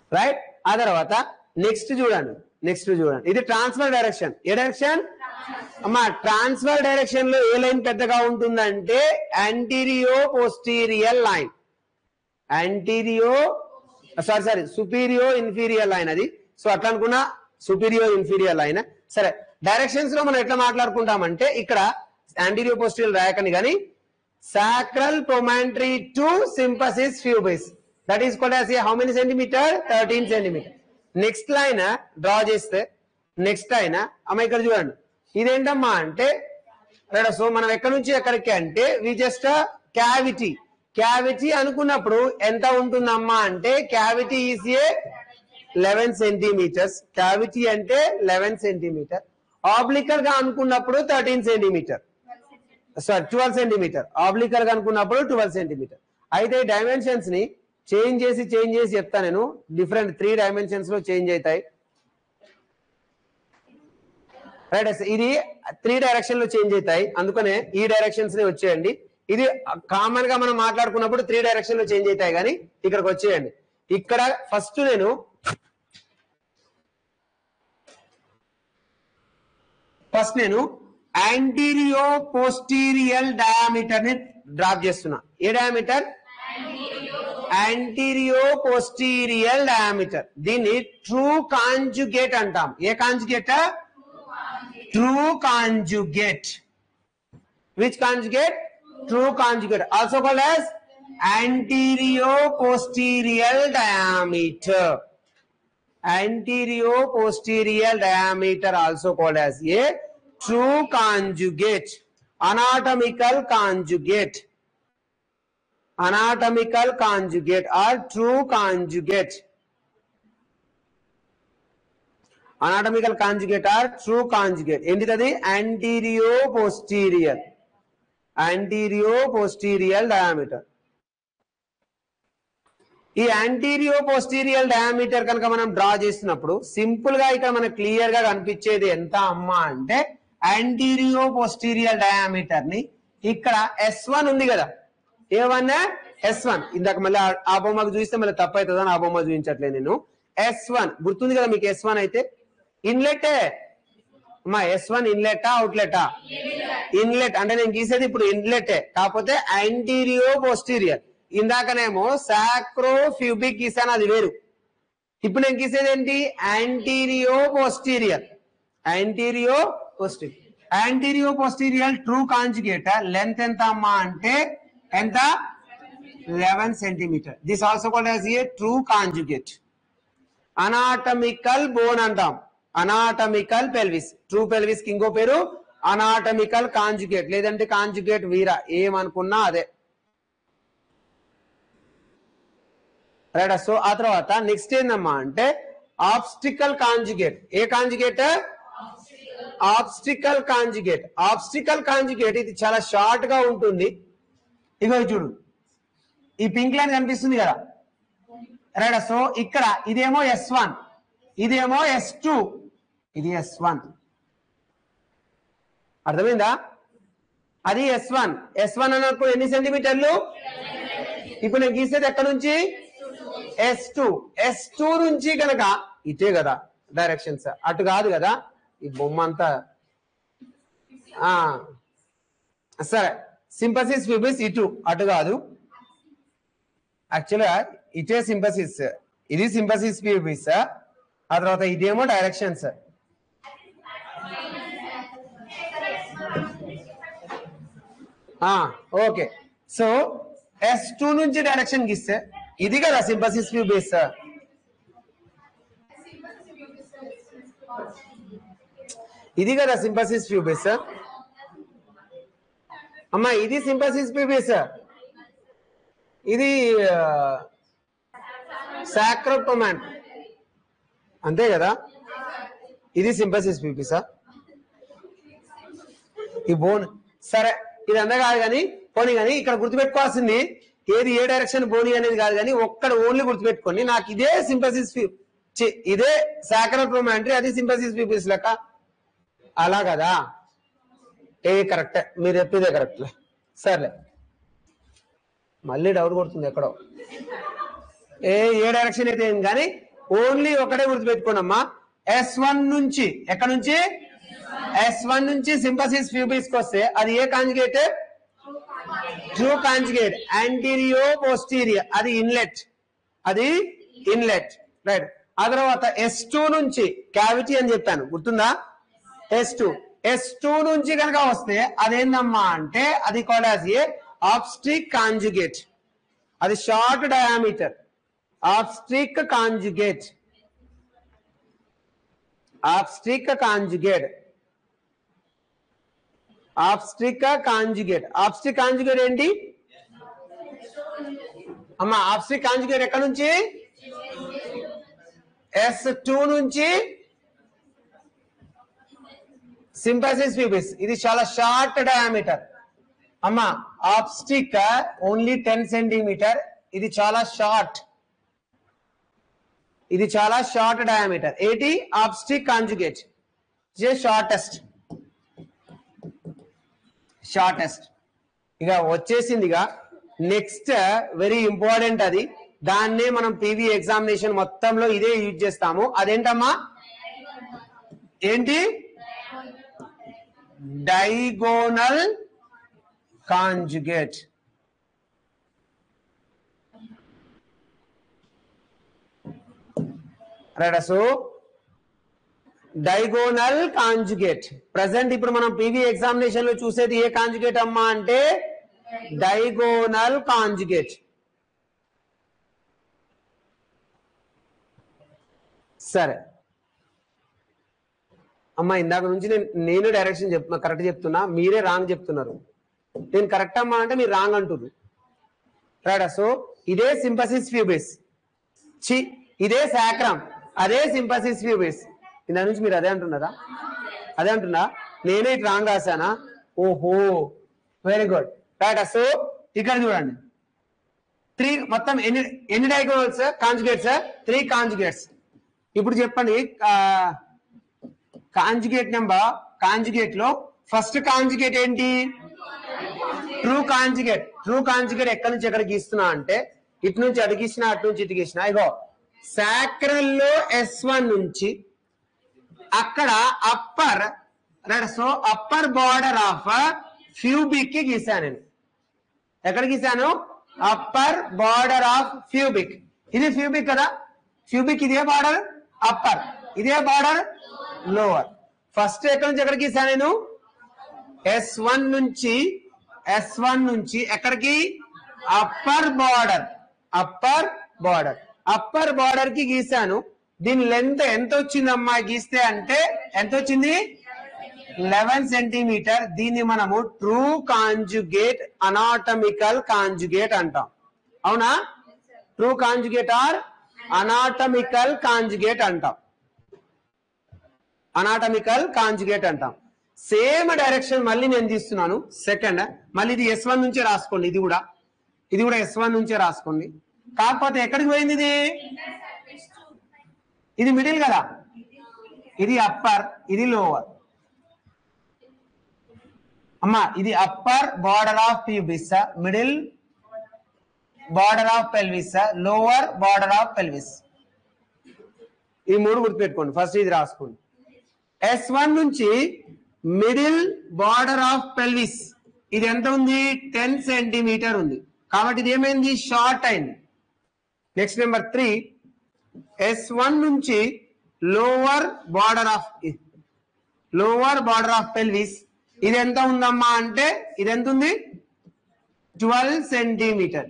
Speaker 1: రైట్ ఆ తర్వాత నెక్స్ట్ చూడండి నెక్స్ట్ చూడండి ఇది ట్రాన్స్ఫర్ డైరెక్షన్ ఏ డైరెక్షన్ అమ్మా ట్రాన్స్ఫర్ డైరెక్షన్ లో ఏ లైన్ పెద్దగా ఉంటుందంటే anterior posterior line anterior sorry sorry superior inferior line అది సో అట్లా అనుకున్నా సుపీరియో ఇన్ఫీరియర్ లైన్ సరే డైరెక్షన్స్ లో మనం ఎట్లా మాట్లాడుకుంటామంటే ఇక్కడ యాంటీరియో పోస్టీరియల్ రాయకని కానీ sacral promontory to symphysis pubis that is called as how many centimetre thirteen centimetre next line draw చేస్తే నెక్స్ట్ లైన్ అమ్మ ఇక్కడ చూడండి ఇదేంటమ్మా అంటే రైట్ సో మనం ఎక్కడి నుంచి ఎక్కడికి అంటే వి జస్ట్ క్యావిటీ క్యావిటీ అనుకున్నప్పుడు ఎంత ఉంటుందమ్మా అంటే cavity is a eleven centimetres cavity అంటే లెవెన్ సెంటీమీటర్ ఆబ్లికల్ గా అనుకున్నప్పుడు thirteen centimetre sorry twelve centimetre ఆబ్లికల్ గా అనుకున్నప్పుడు ట్వెల్వ్ సెంటీమీటర్ అయితే డైమెన్షన్స్ ని చేంజ్ చేసి చేంజ్ చేసి చెప్తా నేను డిఫరెంట్ త్రీ డైమెన్షన్స్ లో చేంజ్ అవుతాయి రైట్ ఇది త్రీ డైరెక్షన్ లో చేంజ్ అవుతాయి అందుకనే ఈ డైరెక్షన్స్ ని వచ్చేయండి ఇది కామన్ గా మనం మాట్లాడుకున్నప్పుడు త్రీ డైరెక్షన్ లో చేంజ్ అవుతాయి కానీ ఇక్కడికి వచ్చేయండి ఇక్కడ ఫస్ట్ నేను ఫస్ట్ నేను యాంటీరియో పోస్టీరియల్ డయామీటర్ ని డ్రాప్ చేస్తున్నా ఏ డయామీటర్ యాంటీరియో పోస్టీరియల్ డయామీటర్ దీన్ని ట్రూ కాంజుగేట్ అంటాం ఏ conjugate true conjugate which conjugate true conjugate also called as anterior posterior diameter anterior posterior diameter also called as a true conjugate anatomical conjugate anatomical conjugate or true conjugate anatomical conjugate or true conjugate ఏంటిది anterior posterior anterior posterior diameter ఈ anterior పోస్టీరియల్ diameter కనుక మనం draw చేసినప్పుడు simple గా ఇక్కడ మనకు clear గా కనిపించేది ఎంత అమ్మా అంటే యాంటీరియో పోస్టీరియల్ డయామీటర్ ని ఇక్కడ ఎస్ వన్ ఉంది కదా ఏ వన్ ఎస్ వన్ ఇందాక మళ్ళీ ఆ- ఆ బొమ్మకు చూస్తే మళ్ళీ తప్పు అవుతుందని ఆ బొమ్మ చూపించట్లేదు నేను ఎస్ వన్ గుర్తుంది కదా మీకు ఎస్ వన్ అయితే ఇన్లెట్ అమ్మా ఎస్ వన్ ఇన్లెటా అవుట్లెటా ఇన్లెట్ అంటే నేను గీసేది ఇప్పుడు ఇన్లెట్ కాకపోతే యాంటీరియో పోస్టీరియర్ ఇందాకనేమో సాక్రో ఫ్యూబిక్ గీసాను అది వేరు ఇప్పుడు నేను గీసేది ఏంటి anterior posterior anterior posterior anterior posterior true conjugate length ఎంత అమ్మా అంటే ఎంత eleven centimetre this also called as a true conjugate anatomical bone అంటాం అనాటమికల్ పెల్విస్ ట్రూ పెల్విస్ కి ఇంకో పేరు అనాటమికల్ కాంజుగేట్ లేదంటే కాంజుగేట్ వీరా ఏమనుకున్నా అదే రైట్ సో ఆ తర్వాత నెక్స్ట్ ఏందమ్మా అంటే ఆబ్స్టికల్ కాంజుగేట్ ఏ conjugate obstetrical conjugate obstetrical conjugate ఇది చాలా షార్ట్ గా ఉంటుంది ఇగో ఇది చూడు ఈ పింక్ లైన్ కనిపిస్తుంది కదా రైట్ సో ఇక్కడ ఇదేమో ఎస్ వన్ ఇదేమో ఎస్ టూ ఇది ఎస్ వన్ అర్థమైందా అది ఎస్ వన్ ఎస్ వన్ అన్నప్పుడు ఎన్ని సెంటీమీటర్లు ఇప్పుడు నేను గీసేది ఎక్కడ నుంచి ఎస్ టూ ఎస్ టూ నుంచి కనుక ఇటే కదా డైరెక్షన్స్ అటు కాదు కదా ఈ బొమ్మ అంతా ఆ, సరే సింపసిస్ ఫిబిస్ ఇటు అటు కాదు యాక్చువల్గా ఇటే సింపసిస్ ఇది సింపసిస్ ఫిబిస్ ఆ తర్వాత ఇదేమో directions okay so S two నుంచి డైరెక్షన్ గీస్తే ఇది కదా సింపసిస్ ఫిబిస్ ఇది కదా సింపసిస్ ఫ్యూబిస్ అమ్మా ఇది సింపసిస్ ఫ్యూబిస్ ఇది సాక్రోటోమాన్ అంతే కదా ఇది సింపసిస్ ఫ్యూబిసా ఈ బోన్ సరే ఇది అంతా కాదు కానీ పోనీ కానీ ఇక్కడ గుర్తుపెట్టుకోవాల్సింది ఏది ఏ డైరెక్షన్ బోని అనేది కాదు కానీ ఒక్కడ ఓన్లీ గుర్తుపెట్టుకోండి నాకు ఇదే సింపసిస్ ఇదే సాక్రోటోమాంట్రీ అది సింపసిస్ ఫ్యూబిస్ లెక్క అలా కదా ఏ కరెక్ట్ మీరు చెప్పేదే కరెక్ట్ సర్లే మళ్ళీ డౌట్ కొడుతుంది ఎక్కడో ఏ ఏ డైరెక్షన్ అయితే ఏం కానీ ఓన్లీ ఒకటే గుర్తుపెట్టుకోండమ్మా ఎస్ వన్ నుంచి ఎక్కడ నుంచి ఎస్ వన్ నుంచి సింపసిస్ ఫ్యూబిస్ వస్తే అది ఏ conjugate true conjugate anterior posterior అది ఇన్లెట్ అది ఇన్లెట్ రైట్ ఆ తర్వాత ఎస్ టూ నుంచి క్యావిటీ అని చెప్పాను గుర్తుందా ఎస్ టూ ఎస్ టూ నుంచి కనుక వస్తే అదేందమ్మా అంటే అది called as a obstetric conjugate అది short diameter obstetric conjugate obstetric conjugate obstetric conjugate obstetric conjugate ఏంటి అమ్మ ఆబ్స్ట్రిక్ కాంజుగేట్ ఎక్కడ నుంచి ఎస్ టూ నుంచి సింపాసిస్ ప్యూబిస్ ఇది చాలా షార్ట్ డయామీటర్ అమ్మ ఆబ్స్టిక్ ఓన్లీ టెన్ సెంటీమీటర్ ఇది చాలా షార్ట్ ఇది చాలా షార్ట్ డయామీటర్ ఏంటి ఆబ్స్టిక్ కాంజుగేట్ జే షార్టెస్ట్ షార్టెస్ట్ ఇక వచ్చేసిందిగా నెక్స్ట్ వెరీ ఇంపార్టెంట్ అది దాన్నే మనం పీవీ ఎగ్జామినేషన్ మొత్తంలో ఇదే యూజ్ చేస్తాము అదేంటమ్మా ఏంటి diagonal conjugate right so diagonal conjugate present ఇప్పుడు మనం పీవీ ఎగ్జామినేషన్ లో చూసేది ఏ కాంజుగేట్ అమ్మా అంటే డైగోనల్ కాంజుగేట్ సరే అమ్మా ఇందాక నుంచి నేను నేను డైరెక్షన్ చెప్ కరెక్ట్ చెప్తున్నా మీరే రాంగ్ చెప్తున్నారు నేను కరెక్ట్ అమ్మా అంటే మీరు రాంగ్ అంటున్నారు రైట్ సో ఇదే సింపసిస్ ఫ్యూబిస్ చి ఇదే సాక్రమ్ అదే సింపసిస్ ఫ్యూబిస్ ఇందా నుంచి మీరు అదే అంటున్నారా అదే అంటున్నా నేనే ఇటు రాంగ్ రాశానా ఓహో వెరీ గుడ్ రైట్ సో ఇక్కడ చూడండి త్రీ మొత్తం ఎన్ని ఎన్ని డైగోనల్స్ కాంజుగేట్స్ త్రీ కాంజుగేట్స్ ఇప్పుడు చెప్పండి కాంజుగేట్ నెంబర్ కాంజుగేట్ లో ఫస్ట్ కాంజుగేట్ ఏంటి ట్రూ కాంజుగేట్ ట్రూ కాంజుగేట్ ఎక్కడి నుంచి ఎక్కడ గీస్తున్నా అంటే ఇటు నుంచి అటు గీసిన అటు నుంచి ఇటు గీసిన ఇగో సాక్రల్ లో ఎస్ వన్ నుంచి అక్కడ upper so upper border of pubic కి గీసాను నేను ఎక్కడ గీసాను అప్పర్ బార్డర్ ఆఫ్ ఫ్యూబిక్ ఇది ఫ్యూబిక్ కదా ఫ్యూబిక్ ఇదే బార్డర్ అప్పర్ ఇదే బార్డర్ లోవర్ ఫస్ట్ ఎక్కడి నుంచి ఎక్కడ గీసాను నేను ఎస్ వన్ నుంచి ఎస్ వన్ నుంచి ఎక్కడికి upper border upper border upper border కి గీసాను దీని లెంత్ ఎంత వచ్చిందమ్మా గీస్తే అంటే ఎంత వచ్చింది లెవెన్ సెంటీమీటర్ దీన్ని మనము ట్రూ కాంజుగేట్ అనాటమికల్ కాంజుగేట్ అంటాం అవునా true conjugate or anatomical conjugate అంటాం అనాటమికల్ కాంజుగేట్ అంటాం సేమ్ డైరెక్షన్ మళ్ళీ నేను తీస్తున్నాను సెకండ్ మళ్ళీ ఇది ఎస్ వన్ నుంచే రాసుకోండి ఇది కూడా ఇది కూడా ఎస్ వన్ నుంచే రాసుకోండి కాకపోతే ఎక్కడికి పోయింది ఇది ఇది మిడిల్ కదా ఇది అప్పర్ ఇది లోవర్ అమ్మా ఇది upper border of pubis middle border of pelvis lower border of pelvis ఈ మూడు గుర్తుపెట్టుకోండి ఫస్ట్ ఇది రాసుకోండి ఎస్ వన్ నుంచి మిడిల్ బార్డర్ ఆఫ్ పెల్విస్ ఇది ఎంత ఉంది టెన్ సెంటీమీటర్ ఉంది కాబట్టి ఇది ఏమైంది షార్ట్ అయింది next number three S one నుంచి lower border of lower border of pelvis ఇది ఎంత ఉందమ్మా అంటే ఇది ఎంత ఉంది twelve centimetre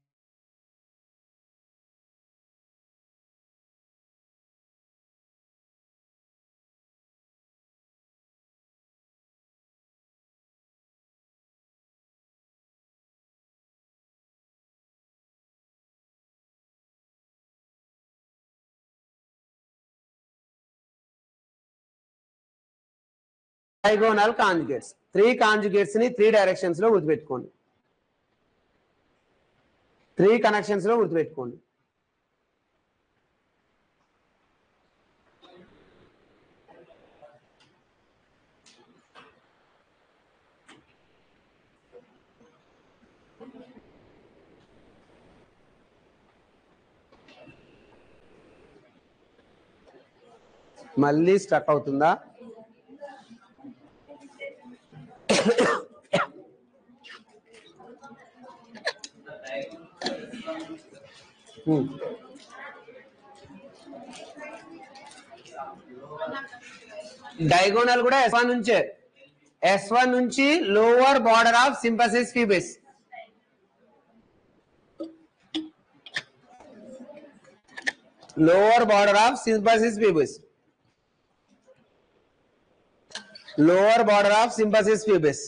Speaker 1: diagonal conjugates three conjugates ని త్రీ డైరెక్షన్స్ లో గుర్తుపెట్టుకోండి త్రీ కనెక్షన్స్ లో గుర్తుపెట్టుకోండి మళ్ళీ స్టక్ అవుతుందా హ్మ్. డైగోనల్ కూడా ఎస్ వన్ నుంచే ఎస్ వన్ నుంచి lower border of symphysis pubis lower border of symphysis pubis lower border of symphysis pubis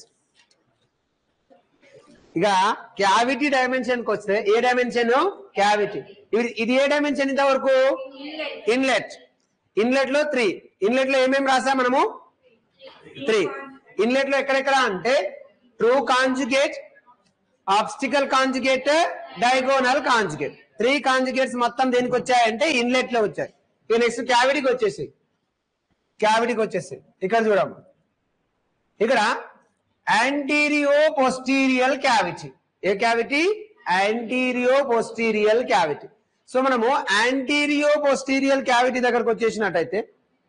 Speaker 1: ఇక క్యావిటీ డైమెన్షన్ కి వస్తే ఏ డైమెన్షన్ క్యావిటీ ఇది ఇది ఏ డైమెన్షన్ ఇంతవరకు ఇన్లెట్ ఇన్లెట్ లో త్రీ ఇన్లెట్ లో ఏమేమి రాసా మనము త్రీ ఇన్లెట్ లో ఎక్కడెక్కడ అంటే true conjugate obstetrical conjugate diagonal conjugate three conjugates మొత్తం దేనికి వచ్చాయంటే ఇన్లెట్ లో వచ్చాయి ఇక నెక్స్ట్ క్యావిటీకి వచ్చేసి క్యావిటీకి వచ్చేసి ఇక్కడ చూడము ఇక్కడ యాంటీరియో పొస్టీరియల్ క్యావిటీ ఏ cavity anterior posterior cavity so మనము యాంటీరియో పొస్టీరియల్ క్యావిటీ దగ్గరకు వచ్చేసినట్టయితే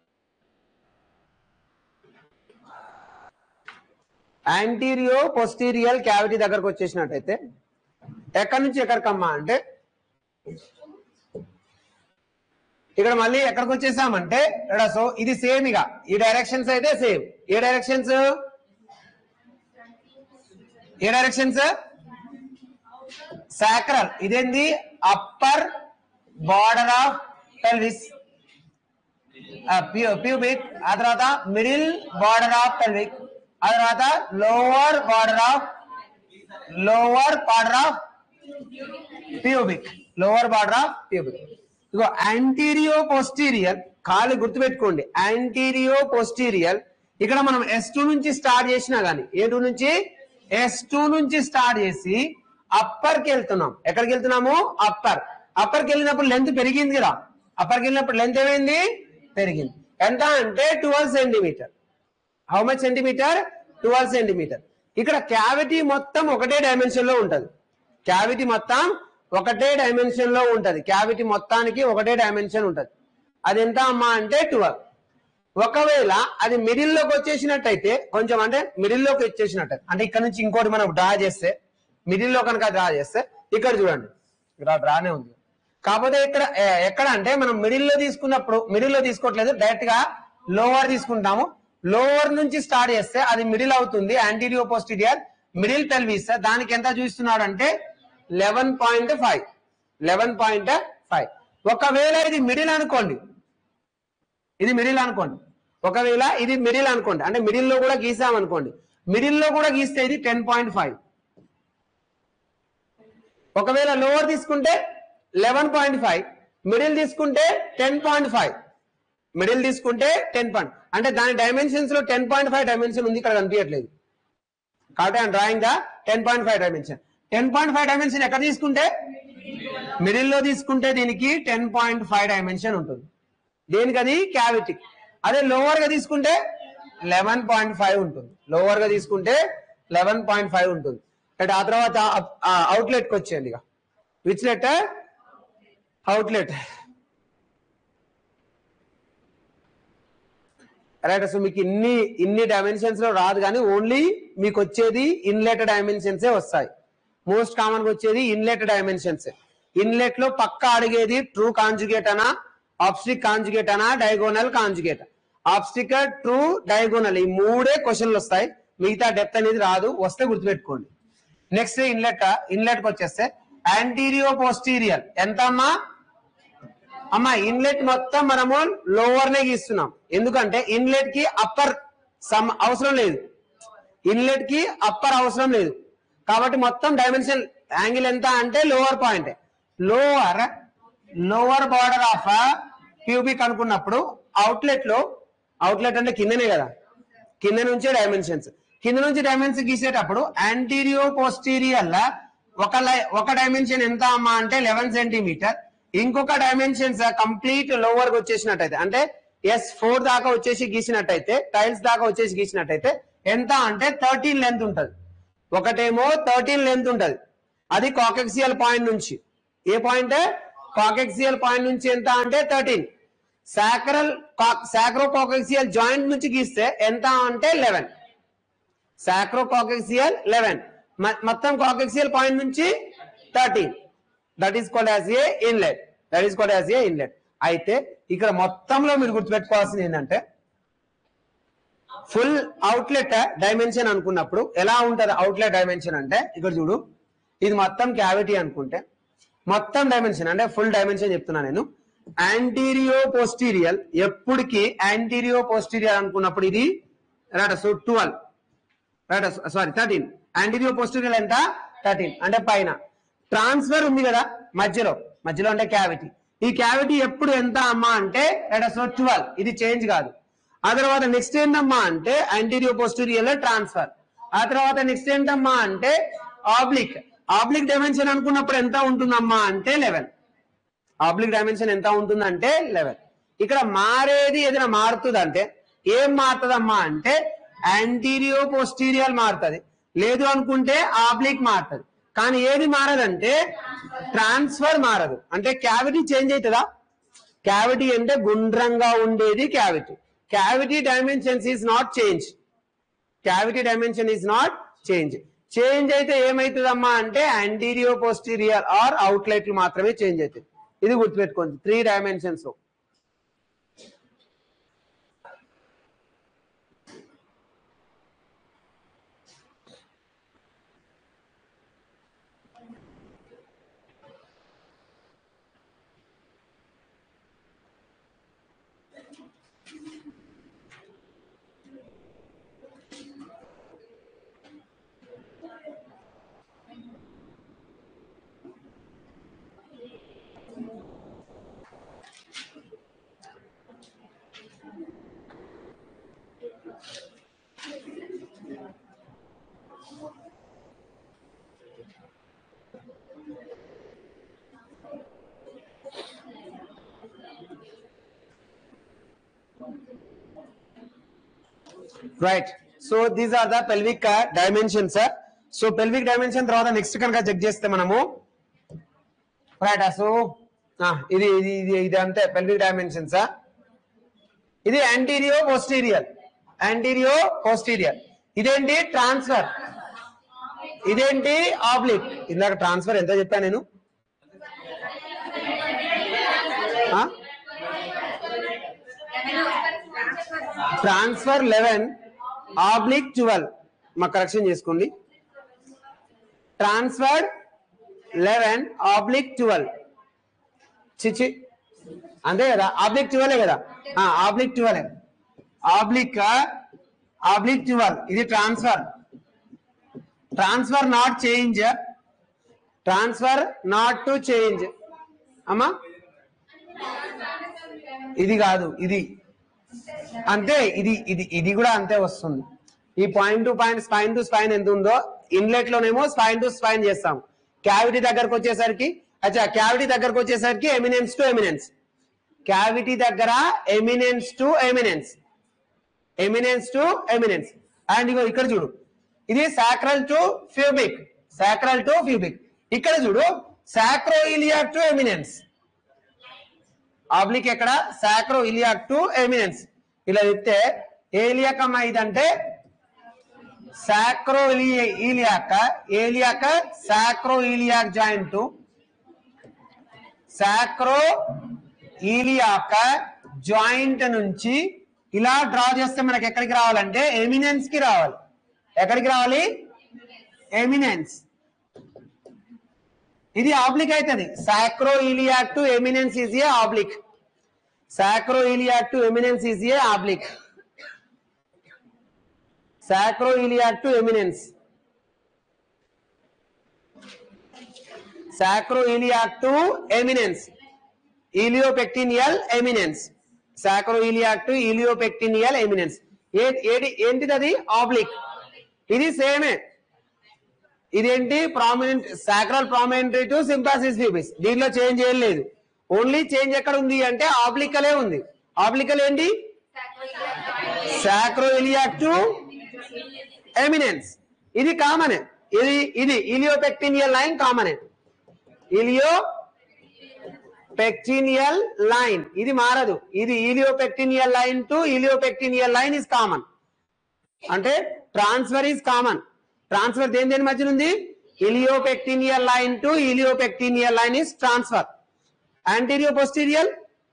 Speaker 1: యాంటీరియో పొస్టీరియల్ క్యావిటీ దగ్గరకు వచ్చేసినట్టయితే ఎక్కడి నుంచి ఎక్కడికమ్మా అంటే ఇక్కడ మళ్ళీ ఎక్కడికి వచ్చేసామంటే ఇక్కడ సో ఇది సేమ్ ఇక ఈ డైరెక్షన్స్ అయితే సేమ్ ఏ డైరెక్షన్స్ ఏ డైరెక్షన్స్ సాక్రల్ ఇదేంది upper border of pelvis pubic ఆ తర్వాత మిడిల్ బార్డర్ ఆఫ్ పెల్విక్ ఆ తర్వాత lower border of lower border of pubic lower border of pubic ఇగో యాంటీరియో పోస్టీరియల్ కాలు గుర్తుపెట్టుకోండి యాంటీరియో పోస్టీరియల్ ఇక్కడ మనం ఎస్ టూ నుంచి స్టార్ట్ చేసినా గానీ ఏ టూ నుంచి ఎస్ టూ నుంచి స్టార్ట్ చేసి అప్పర్ కి వెళ్తున్నాం ఎక్కడికి వెళ్తున్నాము అప్పర్ అప్పర్ కి వెళ్ళినప్పుడు లెంత్ పెరిగింది కదా అప్పర్ కి వెళ్ళినప్పుడు లెంత్ ఏమైంది పెరిగింది ఎంత అంటే twelve centimetre how much centimetre twelve centimetre ఇక్కడ క్యావిటీ మొత్తం ఒకటే డైమెన్షన్ లో ఉంటది క్యావిటీ మొత్తం ఒకటే డైమెన్షన్ లో ఉంటది క్యావిటీ మొత్తానికి ఒకటే డైమెన్షన్ ఉంటది అది ఎంత అమ్మా అంటే ట్వెల్వ్ ఒకవేళ అది మిడిల్ లోకి వచ్చేసినట్టయితే కొంచెం అంటే మిడిల్ లోకి వచ్చేసినట్టు అంటే ఇక్కడ నుంచి ఇంకోటి మనం డ్రా చేస్తే మిడిల్ లో కనుక డ్రా చేస్తే ఇక్కడ చూడండి ఇక్కడ డ్రానే ఉంది కాకపోతే ఇక్కడ ఏ- ఎక్కడ అంటే మనం మిడిల్ లో తీసుకున్నప్పుడు మిడిల్ లో తీసుకోవట్లేదు డైరెక్ట్ గా లోవర్ తీసుకుంటాము లోవర్ నుంచి స్టార్ట్ చేస్తే అది మిడిల్ అవుతుంది యాంటీరియో పోస్టీరియర్ మిడిల్ పెల్విస్ దానికి ఎంత చూస్తున్నాడు అంటే eleven point five eleven point five ఒకవేళ ఇది మిడిల్ అనుకోండి ఇది మిడిల్ అనుకోండి ఒకవేళ ఇది మిడిల్ అనుకోండి అంటే మిడిల్ లో కూడా గీసాం అనుకోండి మిడిల్ లో కూడా గీస్తే ఇది టెన్ పాయింట్ ఫైవ్ ఒకవేళ లోవర్ తీసుకుంటే లెవెన్ పాయింట్ ఫైవ్ మిడిల్ తీసుకుంటే టెన్ పాయింట్ ఫైవ్ మిడిల్ తీసుకుంటే టెన్ పాయింట్ అంటే దాని డైమెన్షన్స్ లో టెన్ పాయింట్ ఫైవ్ డైమెన్షన్ ఉంది ఇక్కడ కనిపించట్లేదు కాబట్టి I'm drawing the ten point five dimension ten point five dimension ఎక్కడ తీసుకుంటే మిడిల్ లో తీసుకుంటే దీనికి టెన్ పాయింట్ ఫైవ్ డైమెన్షన్ ఉంటుంది దేనికి అది క్యావిటీ అదే లోవర్ గా తీసుకుంటే లెవెన్ పాయింట్ ఫైవ్ ఉంటుంది లోవర్ గా తీసుకుంటే లెవెన్ పాయింట్ ఫైవ్ ఉంటుంది అంటే ఆ తర్వాత అవుట్లెట్ కి వచ్చేయండి ఇక which letter outlet right so మీకు ఇన్ని ఇన్ని డైమెన్షన్స్ లో రాదు కానీ ఓన్లీ మీకు వచ్చేది ఇన్లెట్ డైమెన్షన్స్ వస్తాయి మోస్ట్ కామన్ గా వచ్చేది ఇన్లెట్ డైమెన్షన్స్ ఇన్లెట్ లో పక్క అడిగేది ట్రూ కాంజుగేట్ అనా ఆప్స్టిక్ కాంజుగేట్ అనా diagonal conjugate obstetrical true diagonal ఈ మూడే క్వశ్చన్లు వస్తాయి మిగతా డెప్త్ అనేది రాదు వస్తే గుర్తుపెట్టుకోండి నెక్స్ట్ ఇన్లెట్ ఇన్లెట్ కి వచ్చేస్తే యాంటీరియో పోస్టీరియల్ ఎంత అమ్మా అమ్మా ఇన్లెట్ మొత్తం మనము లోవర్ నే గీస్తున్నాం ఎందుకంటే ఇన్లెట్ కి అప్పర్ సమ్ అవసరం లేదు ఇన్లెట్ కి అప్పర్ అవసరం లేదు కాబట్టి మొత్తం డైమెన్షన్ యాంగిల్ ఎంత అంటే lower point lower lower border of pubic అనుకున్నప్పుడు అవుట్లెట్ లో అవుట్లెట్ అంటే కిందనే కదా కింద నుంచే డైమెన్షన్స్ కింద నుంచి డైమెన్షన్ గీసేటప్పుడు యాంటీరియో పోస్టీరియల్ ఒక లై- ఒక డైమెన్షన్ ఎంత అమ్మా అంటే లెవెన్ సెంటీమీటర్ ఇంకొక డైమెన్షన్స్ కంప్లీట్ లోవర్ కి వచ్చేసినట్టయితే అంటే ఎస్ ఫోర్ దాకా వచ్చేసి గీసినట్టయితే టైల్స్ దాకా వచ్చేసి గీసినట్టయితే ఎంత అంటే థర్టీన్ లెంత్ ఉంటది ఒకటేమో థర్టీన్ లెంత్ ఉంటది అది కాకెక్సియల్ పాయింట్ నుంచి ఏ పాయింట్ కాకెక్సియల్ పాయింట్ నుంచి ఎంత అంటే థర్టీన్ సాక్రల్ సాక్రోకాక్సియల్ జాయింట్ నుంచి గీస్తే ఎంత అంటే లెవెన్ సాక్రోకాక్సియల్ లెవెన్ మొత్తం కాక్సియల్ పాయింట్ నుంచి thirteen that is called as a inlet that is called as a inlet అయితే ఇక్కడ మొత్తంలో మీరు గుర్తుపెట్టుకోవాల్సింది ఏంటంటే ఫుల్ అవుట్లెట్ డైమెన్షన్ అనుకున్నప్పుడు ఎలా ఉంటది అవుట్లెట్ డైమెన్షన్ అంటే ఇక్కడ చూడు ఇది మొత్తం క్యావిటీ అనుకుంటే మొత్తం డైమెన్షన్ అంటే ఫుల్ డైమెన్షన్ చెప్తున్నా నేను యాంటీరియో పోస్టీరియల్ ఎప్పటికి యాంటీరియో పోస్టీరియల్ అనుకున్నప్పుడు ఇది right so twelve right sorry thirteen anterior posterior ఎంత థర్టీన్ అంటే పైన ట్రాన్స్ఫర్ ఉంది కదా మధ్యలో మధ్యలో అంటే క్యావిటీ ఈ క్యావిటీ ఎప్పుడు ఎంత అమ్మా అంటే రైట్ సో ట్వెల్వ్ ఇది చేంజ్ కాదు ఆ తర్వాత నెక్స్ట్ ఏంటమ్మా అంటే యాంటీరియో పోస్టీరియల్ ట్రాన్స్ఫర్ ఆ తర్వాత నెక్స్ట్ ఏంటమ్మా అంటే ఆబ్లిక్ ఆబ్లిక్ డైమెన్షన్ అనుకున్నప్పుడు ఎంత ఉంటుందమ్మా అంటే లెవెన్ ఆబ్లిక్ డైమెన్షన్ ఎంత ఉంటుందంటే లెవెన్ ఇక్కడ మారేది ఏదైనా మారుతుంది అంటే ఏం మారుతుందమ్మా అంటే యాంటీరియో పోస్టీరియల్ మారుతుంది లేదు అనుకుంటే ఆబ్లిక్ మారుతుంది కానీ ఏది మారదంటే ట్రాన్స్ఫర్ మారదు అంటే క్యావిటీ చేంజ్ అవుతుందా క్యావిటీ అంటే గుండ్రంగా ఉండేది cavity cavity dimensions is not change cavity dimension is not change change అయితే ఏమైతుందమ్మా అంటే యాంటీరియో పోస్టీరియర్ ఆర్ అవుట్లెట్లు మాత్రమే చేంజ్ అవుతాయి ఇది గుర్తుపెట్టుకోండి three dimensions right so these are the pelvic dimensions so pelvic dimension తర్వాత నెక్స్ట్ కనుక చెక్ చేస్తే మనము రైట్ సో ఇది ఇది ఇది ఇది అంతే పెల్విక్ డైమెన్షన్స్ ఇది యాంటీరియో పోస్టీరియర్ యాంటీరియో పోస్టీరియర్ ఇదేంటి ట్రాన్స్ఫర్ ఇదేంటి ఆబ్లిక్ ఇందాక ట్రాన్స్ఫర్ ఎంత చెప్పాను నేను ట్రాన్స్ఫర్ లెవెన్ ఆబ్లిక్ ట్వెల్వ్ మా కరెక్షన్ చేసుకోండి ట్రాన్స్ఫర్ లెవెన్ ఆబ్లిక్ ట్వెల్వ్ చిచి అంతే కదా ఆబ్లిక్ ట్వెల్వ్ కదా oblique twelve oblique oblique twelve ఇది transfer transfer not change transfer not to change అమ్మా ఇది కాదు ఇది అంతే ఇది ఇది ఇది కూడా అంతే వస్తుంది ఈ point to point spine to spine ఎంత ఉందో ఇన్లెట్ లోనేమో స్పైన్ టు స్పైన్ చేస్తాం క్యావిటీ దగ్గరకు వచ్చేసరికి అచ్చా క్యావిటీ దగ్గరకు వచ్చేసరికి ఎమినెన్స్ టు ఎమినెన్స్ క్యావిటీ దగ్గర eminence to eminence eminence to eminence and ఇగో ఇక్కడ చూడు ఇది sacral to pubic sacral to pubic ఇక్కడ చూడు sacroiliac to eminence oblique ఎక్కడ సాక్రో ఇలియాక్ టు ఎమినెన్స్ ఇలా చెప్తే ఏ ఇలియాక్ అమ్మా ఇదంటే సాక్రో ఇలియాక ఏలియాక sacroiliac joint sacroiliac joint నుంచి ఇలా డ్రా చేస్తే మనకి ఎక్కడికి రావాలంటే ఎమినెన్స్ కి రావాలి ఎక్కడికి రావాలి ఎమినెన్స్ ఇది ఆబ్లిక్ అవుతుంది sacroiliac to eminence is a oblique sacroiliac to eminence is a oblique sacroiliac to eminence sacroiliac to eminence iliopectineal eminence sacroiliac to iliopectineal eminence ఏది ఏంటిది అది oblique ఇది సేమే ఇదేంటి prominent sacral promontory to symphysis pubis దీనిలో change ఏం లేదు only change ఎక్కడ ఉంది అంటే ఆబ్లికలే ఉంది ఆబ్లికల్ ఏంటి సాక్రో ఇలియాక్ టు ఎమినెన్స్ ఇది కామనే ఇది ఇది ఇలియోపెక్టినియల్ లైన్ కామనే ఇలియో పెక్టీనియల్ లైన్ ఇది మారదు ఇది iliopectineal line to iliopectineal line is common అంటే ట్రాన్స్ఫర్ ఈజ్ కామన్ ట్రాన్స్ఫర్ దేని దేని మధ్యన ఉంది iliopectineal line to iliopectineal line is transfer anterior posterior